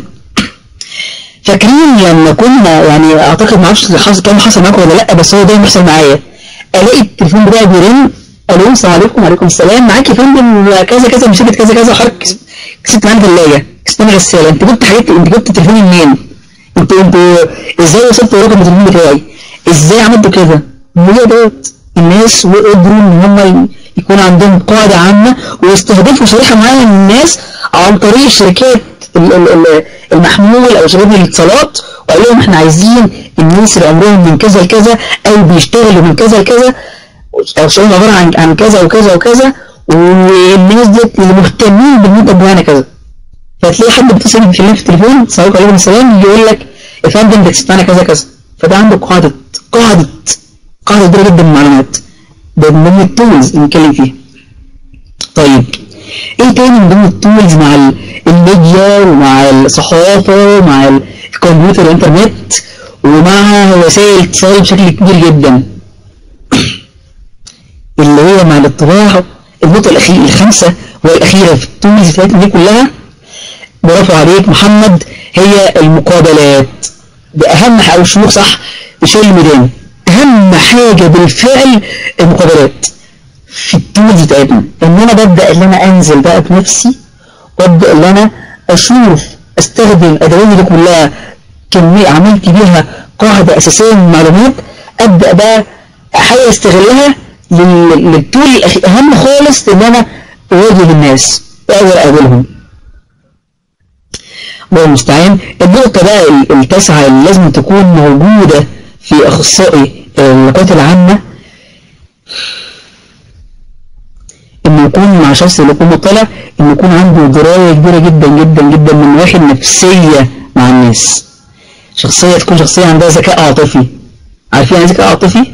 Speaker 2: فاكرين لما كنا يعني اعتقد ما اعرفش حصل كان حصل معاكم ولا لا بس هو دايما بيحصل معايا الاقي التليفون بتاعي بيرن الو السلام عليكم وعليكم السلام معاك يا فندم كذا كذا من شركه كذا كذا حضرتك كس- كسبت معانا ثلاجه كسبت معانا غساله انت جبت حاجات انت جبت تليفوني منين؟ انت انت ازاي وصلت لرقم التليفون بتاعي؟ ازاي عملتوا كده؟ هي دوت الناس وقدروا ان هم يكون عندهم قاعده عامه ويستهدفوا شريحه معينه من الناس عن طريق الشركات ال- ال- ال- المحمول او شباب الاتصالات وقال لهم احنا عايزين الناس اللي عمرهم من كذا لكذا او بيشتغلوا من كذا لكذا او شغل عباره عن عن كذا وكذا وكذا والناس ديت اللي مهتمين بالمنتج بتاعنا كذا فتلاقي حد بيتصل بيكلمك في التليفون السلام عليكم السلام يقول لك يا فندم ده بتاعنا كذا كذا فده عنده قاعده قاعده قاعده كبيره جدا من المعلومات ده من ضمن التولز اللي بنتكلم فيها طيب ايه تاني من ضمن التولز مع ال- الميديا ومع الصحافة ومع ال- الكمبيوتر والانترنت ومع وسائل الاتصال بشكل كبير جدا اللي هي مع الاطلاع النقطة الأخيرة الخامسة والأخيرة في التولز بتاعتنا دي كلها برافو عليك محمد هي المقابلات ده أهم حاجة أو شروط صح في شغل الميدان أهم حاجة بالفعل المقابلات في التولز بتاعتنا ان انا ببدا ان انا انزل بقى بنفسي وابدا ان انا اشوف استخدم ادواتي دي كلها كميه عملت بيها قاعده اساسيه من المعلومات ابدا بقى احاول استغلها لل- للتول الأخ- اهم خالص ان انا اواجه الناس واقدر اقابلهم الله المستعان النقطة بقى ال- التاسعة اللي لازم تكون موجودة في أخصائي العلاقات العامة انه يكون مع شخص اللي يكون مطلع انه يكون عنده درايه كبيره جدا جدا جدا من النواحي النفسيه مع الناس شخصيه تكون شخصيه عندها ذكاء عاطفي عارفين يعني إيه ذكاء عاطفي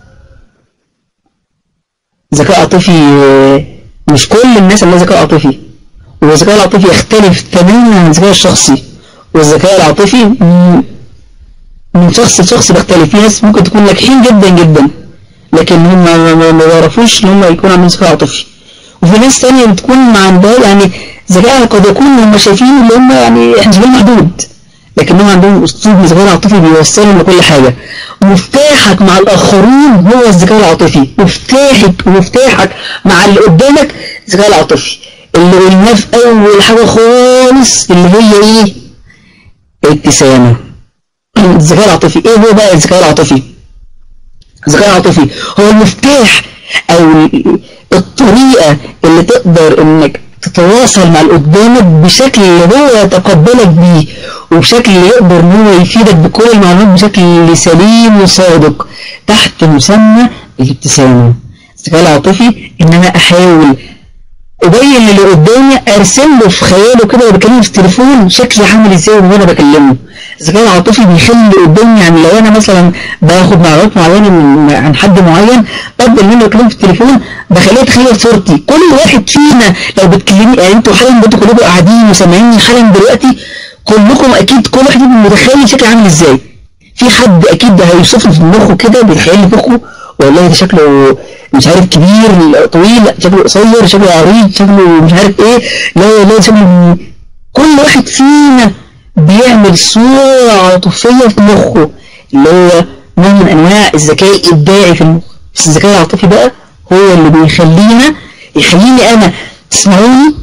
Speaker 2: ذكاء عاطفي آه، مش كل الناس عندها ذكاء عاطفي والذكاء العاطفي يختلف تماما عن الذكاء الشخصي والذكاء العاطفي م- من شخص لشخص بيختلف في ناس ممكن تكون ناجحين جدا جدا لكن هم ما- ما ما بيعرفوش ان هم يكون عندهم ذكاء عاطفي وفي ناس تانية بتكون ما عندها يعني ذكاء قد يكون هم شايفين اللي هم يعني احنا شايفين محدود لكن هم عندهم اسلوب من الذكاء العاطفي بيوصلهم لكل حاجة مفتاحك مع الاخرين هو الذكاء العاطفي مفتاحك ومفتاحك مع اللي قدامك الذكاء العاطفي اللي قلناه في اول حاجة خالص اللي هي ايه الابتسامة الذكاء العاطفي ايه هو بقى الذكاء العاطفي الذكاء العاطفي هو المفتاح او الطريقة اللي تقدر انك تتواصل مع اللي قدامك بشكل اللي هو يتقبلك بيه وبشكل اللي يقدر ان هو يفيدك بكل المعلومات بشكل سليم وصادق تحت مسمى الابتسامة الذكاء العاطفي ان انا احاول ابين اللي قدامي ارسم له في خياله كده وبكلمه في التليفون شكلي عامل ازاي وانا بكلمه الذكاء العاطفي بيخلي اللي قدامي يعني لو انا مثلا باخد معلومات معينه من عن حد معين ببدا ان انا بكلمه في التليفون بخليه يتخيل صورتي كل واحد فينا لو بتكلمني يعني انتوا حالا انتوا كلكم قاعدين وسامعيني حالا دلوقتي كلكم اكيد كل واحد فيكم متخيل شكلي عامل ازاي في حد اكيد هيوصف لي في مخه كده بيتخيل لي في مخه والله ده شكله مش عارف كبير طويل لا شكله قصير شكله عريض شكله مش عارف ايه لا لا شكله كل واحد فينا بيعمل صورة عاطفية في مخه اللي هو نوع من انواع الذكاء الابداعي في المخ بس الذكاء العاطفي بقى هو اللي بيخلينا يخليني انا تسمعوني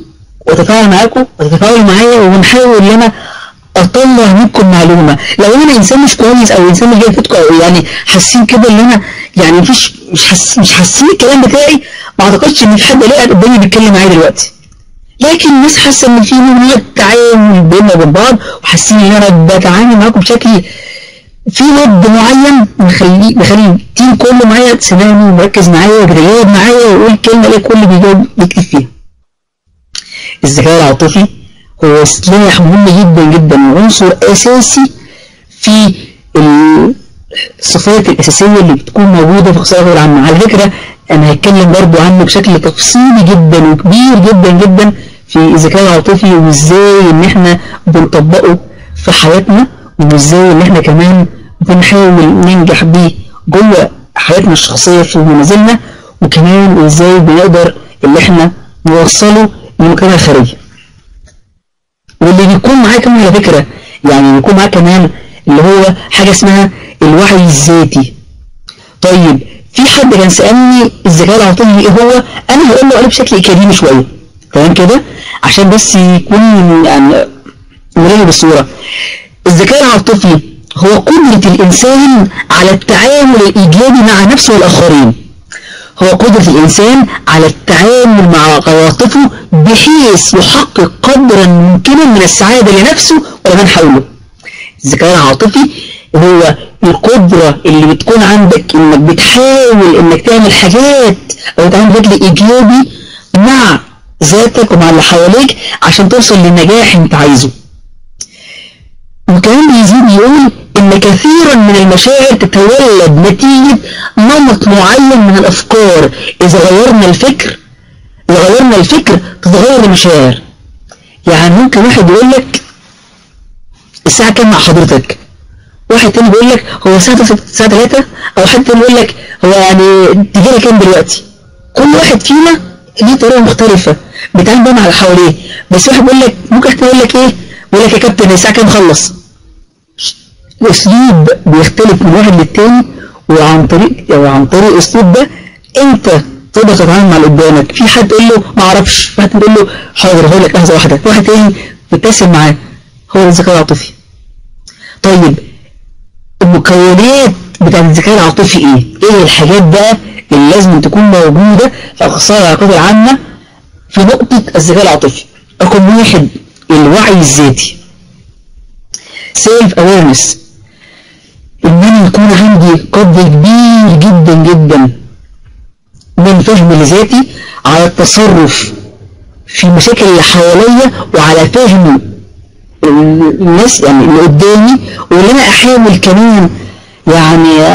Speaker 2: واتفاعل معاكم وتتفاعلوا معايا ونحاول ان انا اطلع منكم معلومه لو انا انسان مش كويس او انسان مش جاي فيتكم او يعني حاسين كده ان انا يعني مفيش مش حاسس مش حاسين الكلام بتاعي ما اعتقدش ان في حد لاقي قدامي بيتكلم معايا دلوقتي لكن الناس حاسه ان في نوع من التعامل بيننا وبين بعض وحاسين ان انا بتعامل معاكم بشكل في ود معين مخلي مخلي التيم كله معايا سامعني ومركز معايا وبيتجاوب معايا ويقول كلمه الاقي كل بيجاوب بيكتب فيها. الذكاء العاطفي هو سلاح مهم جدا جدا وعنصر اساسي في الصفات الاساسيه اللي بتكون موجوده في خصائص العامه على فكره انا هتكلم برضو عنه بشكل تفصيلي جدا وكبير جدا جدا في الذكاء العاطفي وازاي ان احنا بنطبقه في حياتنا وازاي ان احنا كمان بنحاول ننجح بيه جوه حياتنا الشخصيه في منازلنا وكمان ازاي بنقدر ان احنا نوصله لمكانها الخارجي واللي بيكون معاه كمان على فكره يعني بيكون معاه كمان اللي هو حاجه اسمها الوعي الذاتي طيب في حد كان سالني الذكاء العاطفي ايه هو انا هقول له عليه بشكل اكاديمي شويه تمام كده عشان بس يكون يعني مريح بالصوره الذكاء العاطفي هو قدرة الإنسان على التعامل الإيجابي مع نفسه والآخرين هو قدرة الإنسان على التعامل مع عواطفه بحيث يحقق قدرا ممكنا من السعادة لنفسه ولمن حوله الذكاء العاطفي هو القدرة اللي بتكون عندك انك بتحاول انك تعمل حاجات او تعمل بشكل ايجابي مع ذاتك ومع اللي حواليك عشان توصل للنجاح انت عايزه وكمان بيزيد يقول ان كثيرا من المشاعر تتولد نتيجة نمط معين من الافكار اذا غيرنا الفكر اذا غيرنا الفكر تتغير المشاعر يعني ممكن واحد يقول لك الساعة كام مع حضرتك واحد تاني بيقول لك هو الساعة الساعة 3 او حد تاني يقول لك هو يعني تجينا كام دلوقتي كل واحد فينا ليه طريقة مختلفة بيتعامل بقى مع اللي حواليه بس واحد بيقول لك ممكن واحد يقول لك ايه يقول لك يا كابتن الساعة كام خلص الاسلوب بيختلف من واحد للتاني وعن طريق او عن طريق الاسلوب ده انت تقدر تتعامل مع اللي قدامك في حد يقول له ما اعرفش في حد يقول له حاضر هقول لك لحظه واحده في واحد تاني بيبتسم معاه هو الذكاء العاطفي طيب المكونات بتاعت الذكاء العاطفي ايه؟ ايه الحاجات بقى اللي لازم تكون موجوده في اخصائي العلاقات العامه في نقطه الذكاء العاطفي رقم واحد الوعي الذاتي سيلف اويرنس ان انا يكون عندي قدر كبير جدا جدا من فهم لذاتي على التصرف في المشاكل اللي حواليا وعلى فهم الناس يعني اللي قدامي وان انا احاول كمان يعني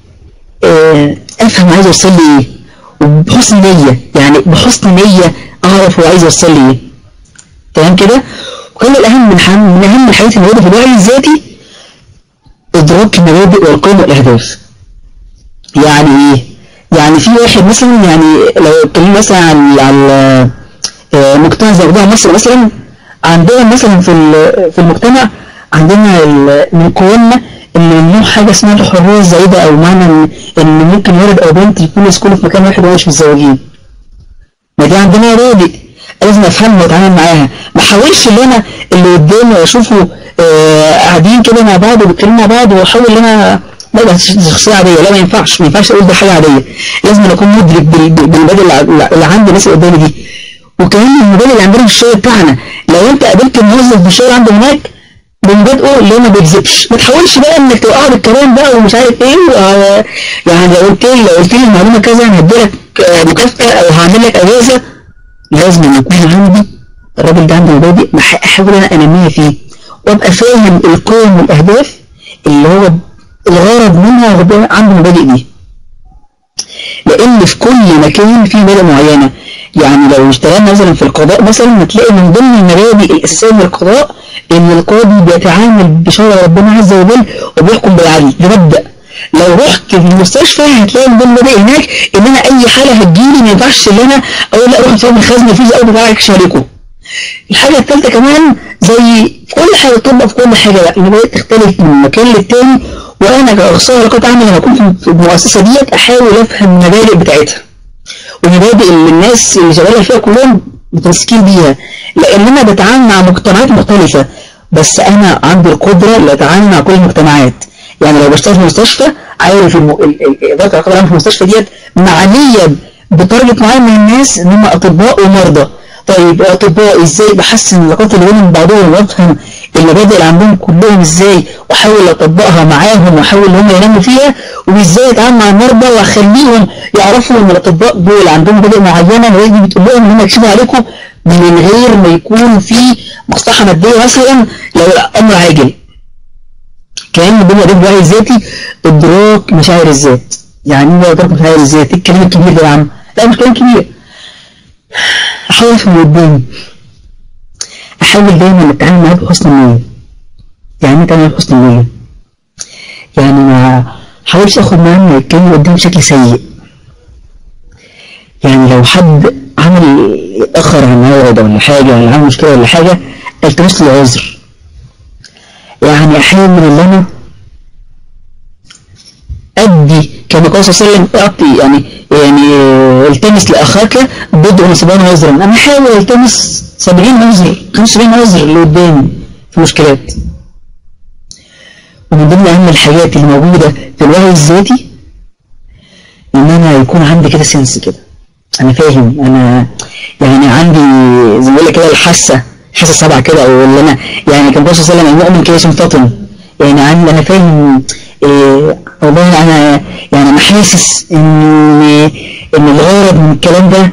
Speaker 2: افهم عايز اوصل لي ايه وبحسن نية يعني بحسن نية اعرف هو عايز يوصل لي ايه تمام كده وكان الاهم من حم من اهم الحاجات اللي موجوده في الوعي الذاتي ادراك المبادئ والقيم والاهداف يعني ايه يعني في واحد مثلا يعني لو اتكلمنا مثلا عن عن مجتمع زي موضوع مصر مثلا عندنا مثلا في في المجتمع عندنا من قواننا ان ممنوع حاجه اسمها الحريه الزايده او معنى ان ان ممكن ولد او بنت يكونوا يسكنوا في مكان واحد وهو مش متزوجين ما دي عندنا مبادئ لازم افهمها واتعامل معاها ما احاولش ان انا اللي قدامي اشوفه آه قاعدين كده مع بعض وبيتكلموا مع بعض واحاول ان انا لا ده شخصيه عاديه لا ما ينفعش ما ينفعش اقول ده حاجه عاديه لازم اكون مدرك بالمبادئ اللي عند الناس اللي قدامي دي وكمان المبادئ اللي عندنا في الشغل بتاعنا لو انت قابلت موظف في الشغل عنده هناك بمبادئه اللي هو ما بيكذبش ما تحاولش بقى انك توقعه بالكلام بقى ومش عارف ايه و... يعني لو قلت لي لو قلت لي المعلومه كذا انا هديلك مكافاه او هعمل لك اجازه لازم يكون عندي الراجل ده عنده مبادئ احاول انا انميها فيه وابقى فاهم القيم والاهداف اللي هو الغرض منها هو عنده مبادئ دي لان في كل مكان في مبادئ معينه يعني لو اشتغلنا مثلا في القضاء مثلا هتلاقي من ضمن المبادئ الاساسيه من القضاء ان القاضي بيتعامل بشرع ربنا عز وجل وبيحكم بالعدل ده مبدا لو رحت في المستشفى هتلاقي من ضمن المبادئ هناك ان انا اي حاله هتجيلي ما ينفعش ان انا اقول لا روح فين الخزنه الفيزا او بتاعك شاركه الحاجه الثالثه كمان زي كل حاجه تطبق في كل حاجه بقى المبادئ تختلف من مكان للتاني وانا كاخصائي علاقات عامه لما اكون في المؤسسه ديت احاول افهم المبادئ بتاعتها والمبادئ اللي الناس اللي شغاله فيها كلهم متمسكين بيها لان انا بتعامل مع مجتمعات مختلفة بس انا عندي القدرة لاتعامل مع كل المجتمعات يعني لو بشتغل في مستشفى عارف الم... ال- ال- اداره العقار العام في المستشفى ديت معنيه بتارجت معين من الناس ان هم اطباء ومرضى طيب الاطباء ازاي بحسن العلاقات اللي بينهم بعضهم وافهم المبادئ اللي عندهم كلهم ازاي واحاول اطبقها معاهم واحاول ان هم يناموا فيها وازاي اتعامل مع المرضى واخليهم يعرفوا ان الاطباء دول عندهم مبادئ معينه وهي دي بتقول لهم ان هم يكشفوا عليكم من غير ما يكون في مصلحه ماديه مثلا لو الامر عاجل كان من ضمن اداب الوعي الذاتي ادراك مشاعر الذات يعني ايه بقى ادراك مشاعر الذات ايه الكلام الكبير ده يا عم لا مش كلام كبير احاول افهم قدامي احاول دايما اتعامل معاه بحسن النية يعني ايه اتعامل بحسن النية يعني ما احاولش اخد معاه من الكلمة قدامي بشكل سيء يعني لو حد عمل اخر عن موعد ولا حاجة ولا عمل مشكلة ولا حاجة التمس له عذر يعني احيانا من اللي انا ادي كما قال صلى الله عليه وسلم اعطي يعني يعني آه، التمس لاخاك بدء من سبعين عذرا انا احاول التمس سبعين عذر 75 عذر اللي قدامي في مشكلات ومن ضمن اهم الحاجات اللي موجوده في الوعي الذاتي ان انا يكون عندي كده سنس كده انا فاهم انا يعني عندي زي ما بقول لك كده الحاسه الحاسه السبعه كده او اللي انا يعني كان الرسول صلى الله عليه وسلم المؤمن كده اسمه فاطن يعني عندي انا فاهم إيه والله انا يعني انا حاسس ان ان الغرض من الكلام ده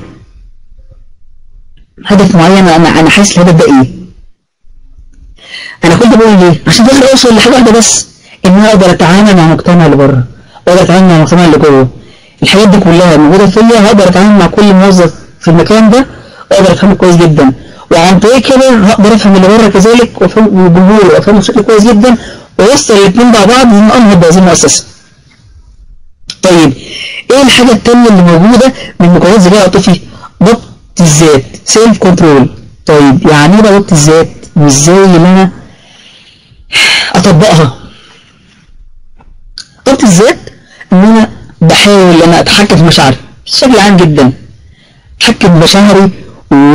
Speaker 2: هدف معين انا انا حاسس الهدف ده ايه انا كنت بقول ليه عشان في الاخر اوصل لحاجه واحده بس ان انا اقدر اتعامل مع المجتمع اللي بره اقدر اتعامل مع المجتمع اللي جوه الحاجات دي كلها موجوده فيا هقدر اتعامل مع كل موظف في المكان ده اقدر افهمه كويس جدا وعن طريق كده هقدر افهم اللي بره كذلك وافهم الجمهور وافهمه بشكل كويس جدا ووصل الاثنين مع بعض ان انهض بهذه المؤسسه طيب ايه الحاجه الثانيه اللي موجوده من مكونات ذكاء عاطفي ضبط الذات سيلف كنترول طيب يعني ايه بقى ضبط الذات وازاي ان انا اطبقها ضبط الذات ان انا بحاول ان انا اتحكم في مشاعري بشكل عام جدا اتحكم في مشاعري و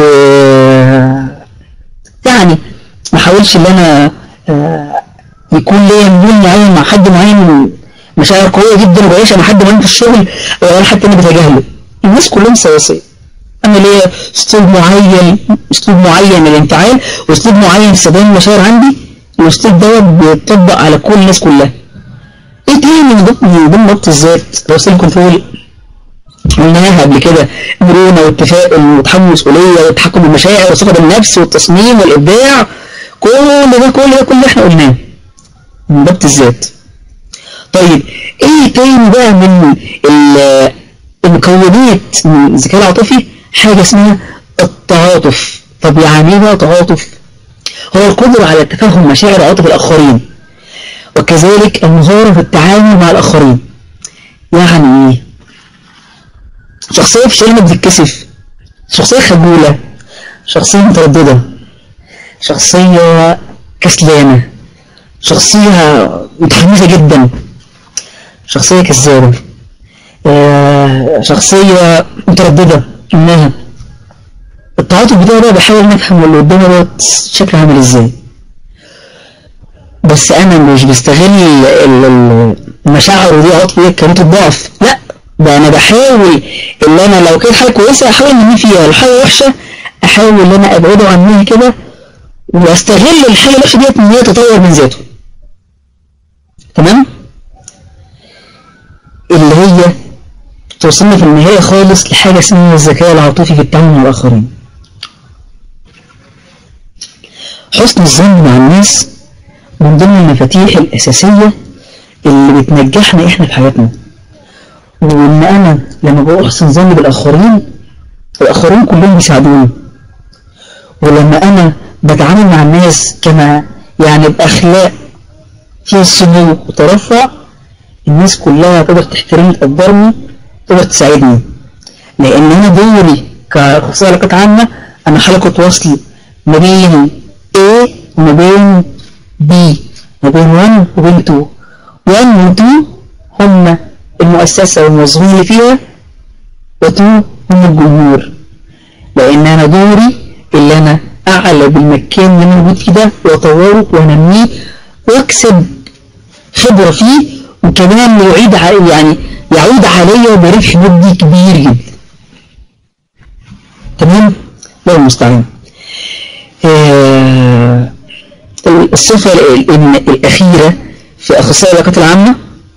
Speaker 2: يعني ما احاولش ان انا آه، يكون ليا ميول معين مع حد معين مشاعر قويه جدا وبعيش مع حد معين في الشغل ولا حد تاني بتجاهله الناس كلهم سواسيه انا ليا اسلوب معين اسلوب معين من الانفعال واسلوب معين في استخدام المشاعر عندي الاسلوب دوت بيطبق على كل الناس كلها ايه تاني من ضمن من ضمن ضبط الذات توصيل كنترول قلناها قبل كده مرونة والتفاؤل وتحمل المسؤولية والتحكم بالمشاعر والثقة بالنفس والتصميم والإبداع كل ده كل ده كل اللي احنا قلناه من ضبط الذات طيب ايه تاني بقى من ال- المكونات من الذكاء العاطفي حاجة اسمها التعاطف طب يعني ايه بقى تعاطف هو القدرة على تفهم مشاعر وعواطف الآخرين وكذلك المهارة في التعامل مع الآخرين يعني ايه شخصية في شغل بتتكسف شخصية خجولة شخصية مترددة شخصية كسلانة شخصية متحمسة جدا شخصية كذابة آه، شخصية مترددة إنها التعاطف بتاعي بقى بحاول نفهم اللي قدامي ده شكله عامل ازاي بس انا مش بستغل ال- ال- المشاعر دي عاطفة دي كنقطة ضعف لا ده انا بحاول ان انا لو كانت حاجة كويسة احاول اني فيها لو حاجة وحشة احاول ان انا ابعده عنها كده واستغل الحاجة الوحشة ديت ان هي تطور من ذاته تمام اللي هي توصلنا في النهاية خالص لحاجة اسمها الذكاء العاطفي في التعامل مع الآخرين حسن الظن مع الناس من ضمن المفاتيح الأساسية اللي بتنجحنا إحنا في حياتنا وإن أنا لما بقول أحسن ظني بالآخرين الآخرين كلهم بيساعدوني ولما أنا بتعامل مع الناس كما يعني بأخلاق فيها السمو وترفع الناس كلها تقدر تحترمني تقدرني تقدر تساعدني لأن أنا دوري كأخصائي علاقات عامة أنا حلقة وصل ما بين A وما بين B ما بين 1 وبين 2 1 و 2 هم المؤسسة والموظفين اللي فيها و 2 هم الجمهور لأن أنا دوري اللي انا اعلى بالمكان اللي انا موجود فيه ده واطوره وانميه واكسب خبرة فيه وكمان يعيد ع- يعني يعود عليا بربح مادي كبير جدا تمام الله المستعان آه، الصفة ال- ال- الأخيرة في أخصائي العلاقات العامة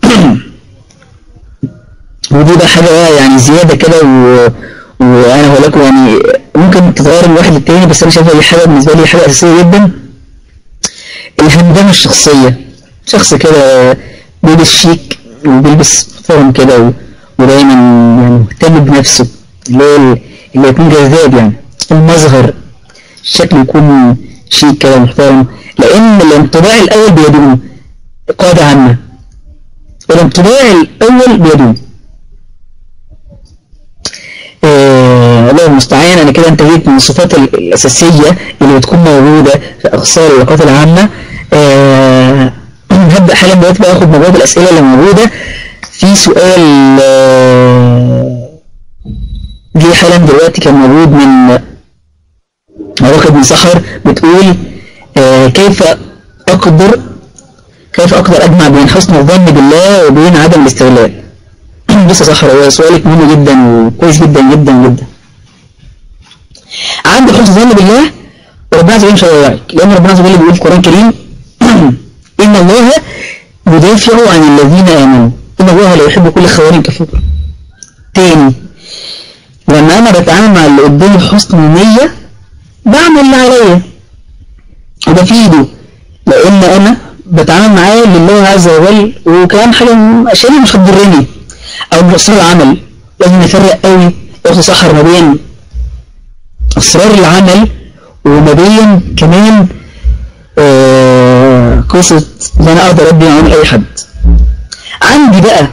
Speaker 2: ودي بقى حاجة بقى يعني زيادة كده و... وأنا بقول لكم يعني ممكن تتغير من واحد للتاني بس أنا شايفها دي حاجة بالنسبة لي حاجة أساسية جدا الهندامة الشخصية شخص كده بيلبس شيك وبيلبس محترم كده و... ودايما يعني مهتم بنفسه اللي هو ال- اللي يكون جذاب يعني المظهر الشكل يكون شيك كده محترم لأن الانطباع الأول بيدوم قاعدة عامة الانطباع الأول بيدوم آه، الله المستعان انا كده انتهيت من الصفات ال- الاساسيه اللي بتكون موجوده في اخصائي العلاقات العامه آه، هبدا حالا دلوقتي بقى اخد مجموعه الاسئله اللي موجوده في سؤال آه، جه حالا دلوقتي كان موجود من علاقة بن سحر بتقول آه، كيف اقدر كيف اقدر اجمع بين حسن الظن بالله وبين عدم الاستغلال بص يا سحر هو سؤالك مهم جدا وكويس جدا جدا جدا عندي حسن ظن بالله وربنا عز وجل مش هيضيعك لان ربنا عز وجل بيقول في القران الكريم ان الله يدافع عن الذين امنوا ان الله لا يحب كل خوان كفور تاني لما انا بتعامل مع اللي قدامي بحسن نيه بعمل اللي عليا وبفيده لان انا بتعامل معاه لله عز وجل وكمان حاجه اشياء مش هتضرني او من اسرار العمل لازم نفرق قوي ياخد سحر ما بين اسرار العمل وما بين كمان آه قصة ان انا اقدر ابني عمل اي حد عندي بقى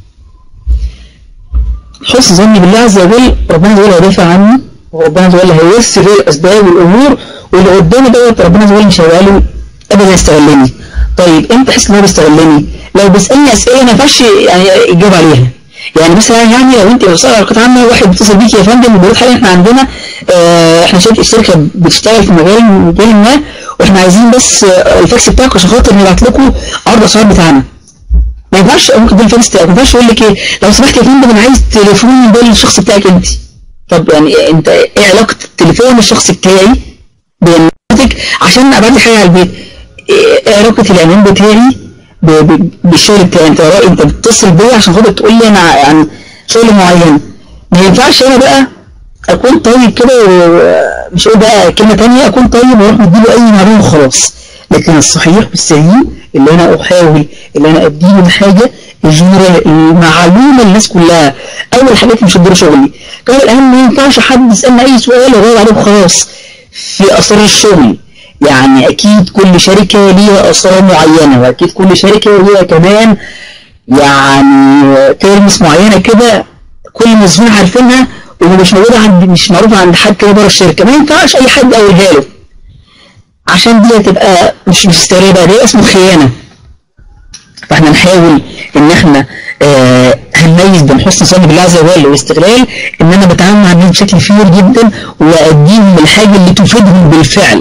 Speaker 2: حسن ظني بالله عز وجل ربنا عز وجل هيدافع عني وربنا عز وجل هييسر لي الاسباب والامور واللي قدامي دوت ربنا عز وجل مش هيبقى له ابدا يستغلني طيب امتى احس ان هو بيستغلني لو بيسالني اسئله ما ينفعش يعني اجاوب عليها يعني مثلا يعني لو انت وسائل علاقات عامه واحد بيتصل بيك يا فندم وبيقول حاجه احنا عندنا اه احنا شركه الشركه بتشتغل في مجال مجال ما واحنا عايزين بس آه، الفاكس بتاعك عشان خاطر نبعت لكم عرض الاسعار بتاعنا ما ينفعش ممكن ده الفاكس بتاعك ما ينفعش يقول لك ايه لو سمحت يا فندم انا عايز تليفون موبايل الشخص بتاعك انت طب يعني انت ايه علاقه التليفون الشخصي بتاعي بياناتك عشان ابعت لي حاجه على البيت ايه إيه علاقه الاعلان بتاعي ب- ب- بالشغل بتاعي انت رأي انت بتتصل بيا عشان خاطر تقول لي انا يعني شغل معين ما ينفعش انا بقى اكون طيب كده ومش هقول بقى كلمه تانية اكون طيب واروح مديله اي معلومه وخلاص لكن الصحيح والسليم اللي انا احاول اللي انا اديله الحاجه الجنرال المعلومه للناس كلها اول حاجات مش هتضر شغلي كمان الاهم ما ينفعش حد يسالني اي سؤال اجاوب عليه وخلاص في اسرار الشغل يعني اكيد كل شركه ليها اسرار معينه واكيد كل شركه ليها كمان يعني تيرمز معينه كده كل الموظفين عارفينها ومش موجوده عند مش معروفه عند حد كده بره الشركه ما ينفعش اي حد يقولها له عشان دي هتبقى مش مش استغلال ده اسمه خيانه فاحنا نحاول ان احنا آه هنميز بين حسن ظن بالله عز وجل والاستغلال ان انا بتعامل مع الناس بشكل فير جدا واديهم الحاجه اللي تفيدهم بالفعل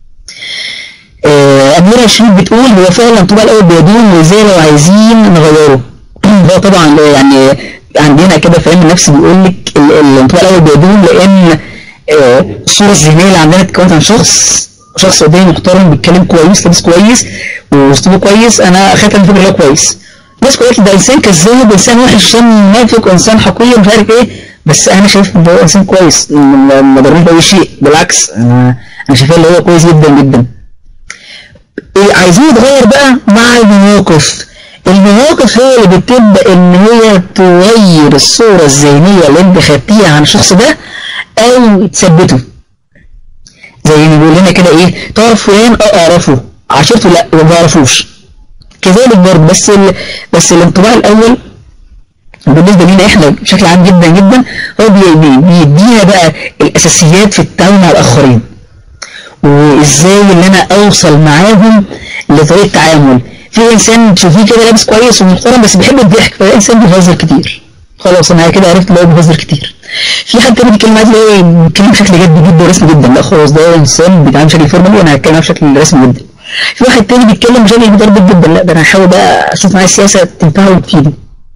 Speaker 2: آه، أميرة شريف بتقول هو فعلا طبعا الأول بيدوم وإزاي لو عايزين نغيره هو طبعا يعني عندنا كده في علم النفس بيقول لك ال- الانطباع الأول بيدوم لأن آه، الصورة الذهنية اللي عندنا اتكونت عن شخص شخص قدامي محترم بيتكلم كويس لابس كويس واسلوبه كويس أنا أخدت من فكرة كويس الناس كلها ده إنسان كذاب إنسان وحش إنسان منافق وإنسان حقير مش عارف إيه بس أنا شايف إن هو إنسان كويس ما ما ضرنيش بأي شيء بالعكس أنا أنا شايفاه اللي هو كويس جدا جدا إيه عايزين نتغير بقى مع المواقف المواقف هي اللي بتبدأ ان هي تغير الصورة الذهنية اللي انت خدتيها عن الشخص ده او تثبته زي ما بيقول لنا كده ايه تعرف فلان اه اعرفه عاشرته لا ما بعرفوش كذلك برضه بس ال... بس الانطباع الاول بالنسبه لنا احنا بشكل عام جدا جدا هو بي- بي- بيدينا بقى الاساسيات في التعامل مع الاخرين وازاي ان انا اوصل معاهم لطريقه تعامل في انسان تشوفيه كده لابس كويس ومحترم بس بيحب الضحك فده انسان بيهزر كتير خلاص انا كده عرفت ان هو بيهزر كتير في حد تاني بيتكلم عادي اللي هو بيتكلم بشكل جد جدا ورسمي جدا لا خلاص ده انسان بيتعامل بشكل فورمالي وانا هتكلم معاه بشكل رسمي جدا في واحد تاني بيتكلم بشكل متردد جدا لا ده انا هحاول بقى اشوف معاه السياسه تنفعه وتفيده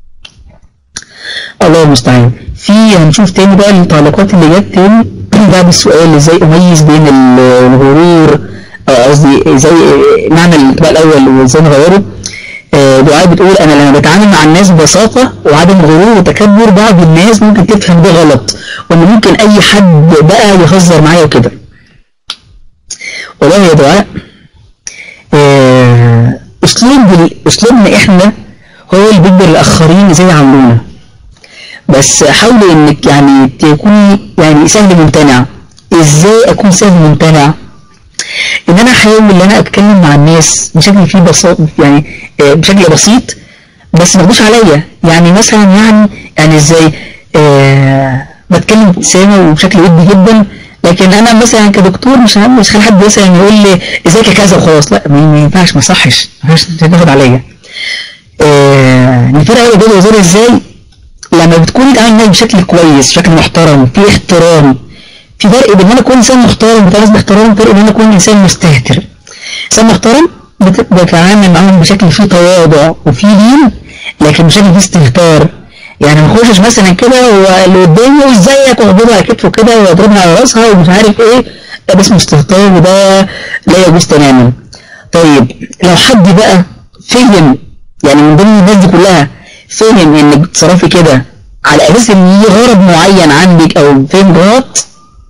Speaker 2: الله المستعان في هنشوف تاني بقى التعليقات اللي جت تاني بعد السؤال ازاي اميز بين ال- الغرور آه، قصدي زي معنى الانطباع الاول وازاي نغيره آه، دعاء بتقول انا لما بتعامل مع الناس ببساطه وعدم غرور وتكبر بعض الناس ممكن تفهم ده غلط وان ممكن اي حد بقى يهزر معايا وكده والله يا دعاء آه، اسلوب اسلوبنا احنا هو اللي بيجبر الاخرين ازاي يعاملونا بس حاولي انك يعني تكوني يعني سهل ممتنع ازاي اكون سهل ممتنع ان انا احاول ان انا اتكلم مع الناس بشكل فيه بسيط يعني آه، بشكل بسيط بس ما تجوش عليا يعني مثلا يعني يعني ازاي آه بتكلم بابتسامه وبشكل ودي جدا لكن انا مثلا كدكتور مش هم- مش هخلي حد مثلا يقول لي ازيك يا كذا وخلاص لا ما ما ينفعش ما يصحش ما ينفعش تاخد عليا آه نفرق بين الوزير والوزير ازاي لما بتكوني بتعامل الناس بشكل كويس بشكل محترم في احترام في فرق بين ان انا اكون انسان محترم بتعامل باحترام فرق بين ان انا اكون انسان مستهتر انسان محترم بت- بتعامل معاهم بشكل فيه تواضع وفيه لين لكن بشكل فيه استهتار يعني ما اخشش مثلا كده واللي قدامي وازيك واخبطه على كتفه كده واضربها على راسها ومش عارف ايه ده اسمه استهتار وده لا يجوز تماما طيب لو حد بقى فهم يعني من ضمن الناس دي كلها فهم انك بتتصرفي كده على اساس ان ليه غرض معين عندك او فهم غلط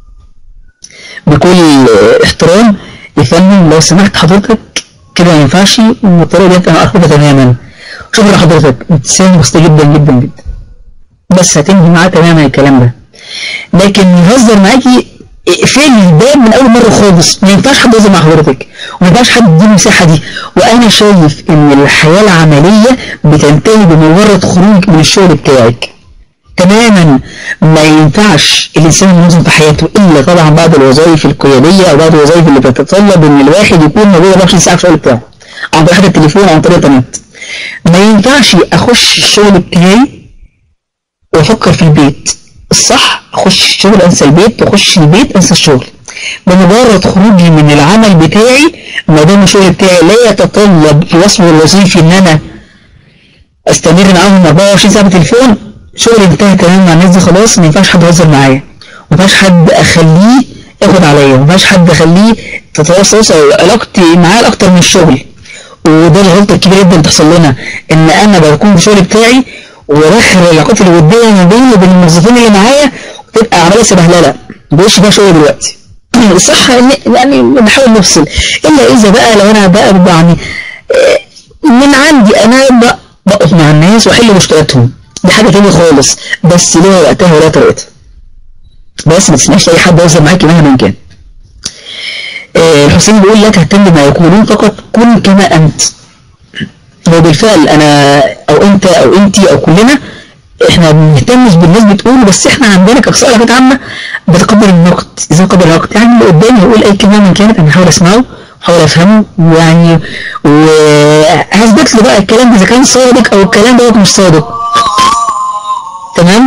Speaker 2: بكل احترام يفهم لو سمحت حضرتك كده ما ينفعش والطريقه دي انا ارفضها تماما شكرا لحضرتك ابتسامه بسيطه جدا جدا جدا بس هتنهي معاه تماما الكلام ده لكن يهزر معاكي اقفلي الباب من اول مره خالص ما ينفعش حد يهزر مع حضرتك وما ينفعش حد يديني المساحه دي وانا شايف ان الحياه العمليه بتنتهي بمجرد خروج من الشغل بتاعك تماما ما ينفعش الانسان ينظم في حياته الا طبعا بعد الوظائف القياديه او بعد الوظائف اللي بتتطلب ان الواحد يكون موجود 24 ساعه في الشغل بتاعه عن طريق حتى التليفون او عن طريق الانترنت ما ينفعش اخش الشغل بتاعي وافكر في البيت الصح اخش الشغل انسى البيت واخش البيت انسى الشغل بمجرد خروجي من العمل بتاعي ما دام الشغل بتاعي لا يتطلب في وصفه الوظيفي ان انا استمر معاهم 24 ساعه بالتليفون شغلي انتهى تماما مع الناس دي خلاص ما ينفعش حد يهزر معايا ما ينفعش حد اخليه ياخد عليا ما ينفعش حد اخليه تتوصل علاقتي معاه لاكتر من الشغل وده الغلطه الكبيره جدا اللي بتحصل لنا ان انا بكون في الشغل بتاعي وادخل العلاقات اللي وديه ما بيني وبين الموظفين اللي معايا وتبقى عمليه سبهلله مبقاش فيها شغل دلوقتي الصح إن- يعني نحاول نفصل الا اذا بقى لو انا بقى بقى يعني آه، من عندي انا بق- بقف مع الناس واحل مشكلاتهم دي حاجه تانية خالص بس ليها وقتها ولا طريقتها بس ما تسمعش اي حد يهزر معاكي مهما كان آه، الحسين بيقول لا تهتم بما يقولون فقط كن كما انت هو بالفعل انا او انت او انتي او كلنا احنا ما بنهتمش بالناس بتقول بس احنا عندنا كاقصاء علاقات عامه بتقبل النقد ازاي اقبل النقد يعني اللي قدامي يقول اي كلمه من كانت انا هحاول اسمعه احاول افهمه ويعني وهثبت له بقى الكلام ده اذا كان صادق او الكلام دوت مش صادق تمام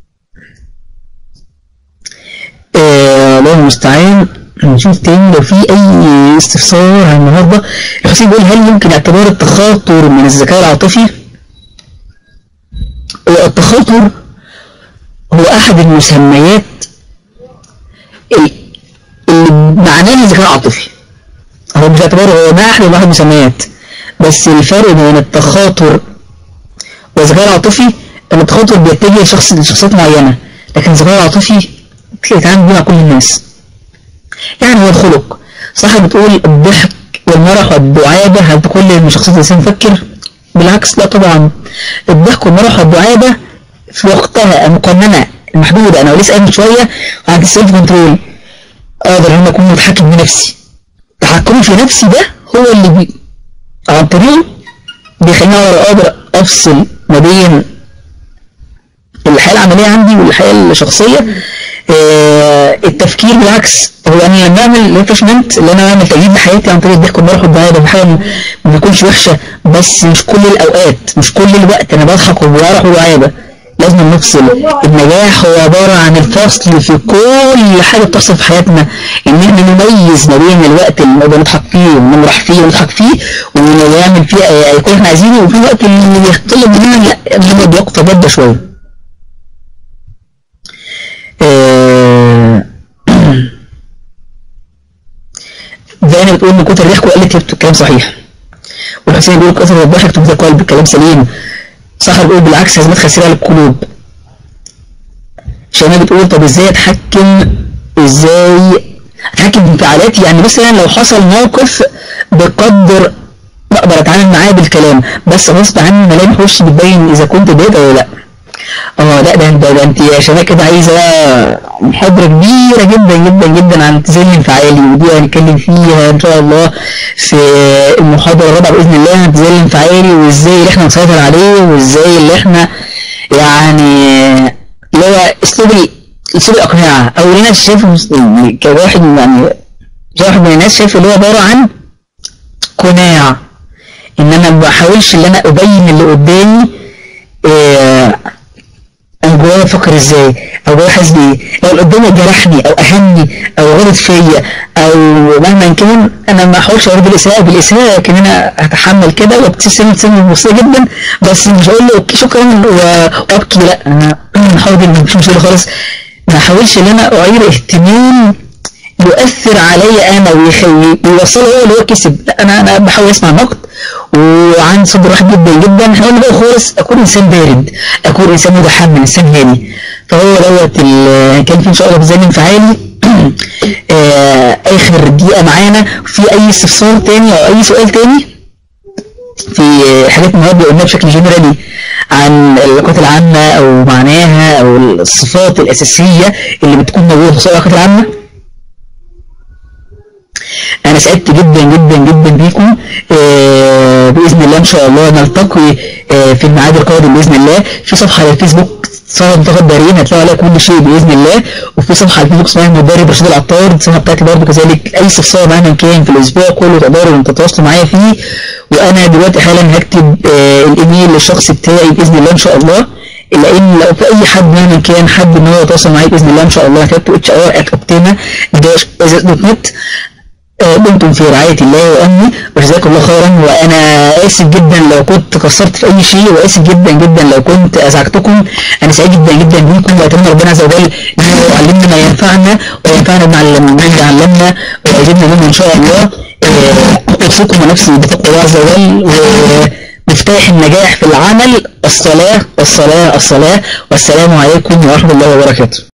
Speaker 2: آه الله المستعان نشوف تاني لو في اي استفسار عن النهارده الحسين بيقول هل يمكن اعتبار التخاطر من الذكاء العاطفي آه، التخاطر هو احد المسميات ال- اللي معناه الذكاء العاطفي هو مش اعتباره هو ما احد واحد المسميات بس الفرق بين التخاطر والذكاء العاطفي ان التخاطر بيتجه لشخص لشخصيات معينه لكن الذكاء العاطفي بيتعامل بيه مع كل الناس يعني هو الخلق صح بتقول الضحك والمرح والدعابة هل كل من شخصية الإنسان يفكر بالعكس لا طبعا الضحك والمرح والدعابة في وقتها المقننة المحدودة أنا لسه قايل من شوية عن السيلف كنترول أقدر إن أنا أكون متحكم بنفسي تحكمي في نفسي ده هو اللي بي... عن طريقه بيخليني أقدر أقدر أفصل ما بين الحياة العملية عندي والحياة الشخصية آه، التفكير بالعكس هو انا لما اعمل ريفرشمنت اللي انا اعمل تجديد لحياتي عن طريق الضحك والمرح والدعاء ده حاجه ما بتكونش وحشه بس مش كل الاوقات مش كل الوقت انا بضحك وبرح ودعابه لازم نفصل النجاح هو عبارة عن الفصل في كل حاجة بتحصل في حياتنا ان احنا نميز ما بين الوقت اللي نقدر نضحك فيه ونمرح فيه ونضحك فيه ونعمل فيه آه، كل احنا عايزينه وفي وقت اللي بيطلب مننا لا نقعد وقفة جادة شوية آه، دانا بتقول من كتر الضحك وقلت هبته الكلام صحيح والحسين بيقول كثر الضحك تموت القلب الكلام سليم صخر بيقول بالعكس هزمات خسيرة للقلوب شيماء بتقول طب ازاي اتحكم ازاي اتحكم في انفعالاتي يعني مثلا لو حصل موقف بقدر بقدر اتعامل معاه بالكلام بس غصب عني ملامح وشي بتبين اذا كنت ضايق ولا لا اه لا ده انت ده انت يا شباب كده عايزه محاضره كبيره جدا جدا جدا عن الاتزان الانفعالي ودي هنتكلم فيها ان شاء الله في المحاضره الرابعه باذن الله عن الاتزان الانفعالي وازاي اللي احنا نسيطر عليه وازاي اللي احنا يعني اللي هو اسلوب ال- اسلوب الاقناع او اللي انا شايفه يعني كواحد يعني واحد من الناس شايف اللي هو عباره عن قناع ان انا ما بحاولش ان انا ابين اللي قدامي إيه انا جوايا بفكر ازاي او جوايا حاسس بايه لو اللي قدامي جرحني او اهني او غلط فيا او مهما كان انا ما احاولش ارد بالاساءه بالاساءه لكن انا هتحمل كده وابتسم ابتسامه بسيطه جدا بس مش هقول له اوكي شكرا و- وابكي لا انا حاضر مش مشكله خالص ما احاولش ان انا اعير اهتمام يؤثر عليا انا ويخلي ويوصله هو اللي هو كسب لا انا انا بحاول اسمع النقد وعندي صدر رحب جدا جدا احنا قلنا بقى خالص اكون انسان بارد اكون انسان متحمل انسان هادي فهو دوت ال- كان في ان شاء الله بزين انفعالي آه، اخر دقيقه معانا في اي استفسار تاني او اي سؤال تاني في حاجات النهارده قلناها بشكل جنرالي عن العلاقات العامة أو معناها أو الصفات الأساسية اللي بتكون موجودة في العلاقات العامة أنا سعدت جدا جدا جدا بيكم آه بإذن الله إن شاء الله نلتقي آه في الميعاد القادم بإذن الله في صفحة على الفيسبوك صفحة منتخب دارين هتلاقوا عليها كل شيء بإذن الله وفي صفحة على الفيسبوك اسمها المدرب رشيد العطار الصفحة بتاعتي برضه كذلك أي استفسار مهما كان في الأسبوع كله تقدروا إن تتواصلوا معايا فيه وأنا دلوقتي حالا هكتب آه الإيميل الشخصي بتاعي بإذن الله إن شاء الله لان لو في اي حد مهما كان حد ان هو يتواصل معايا باذن الله ان شاء الله هكتبه اتش ار ات اوبتينا داش دوت نت آه، دمتم في رعاية الله وأمي وجزاكم الله خيرا وأنا آسف جدا لو كنت قصرت في أي شيء وآسف جدا جدا لو كنت أزعجتكم أنا سعيد جدا جدا بيكم وأتمنى ربنا عز وجل إنه يعلمنا ما ينفعنا وينفعنا بما علم- ما علمنا ويجبنا منه إن شاء الله آه، أوصيكم ونفسي بتقوى الله عز وجل ومفتاح النجاح في العمل الصلاة الصلاة الصلاة والسلام عليكم ورحمة الله وبركاته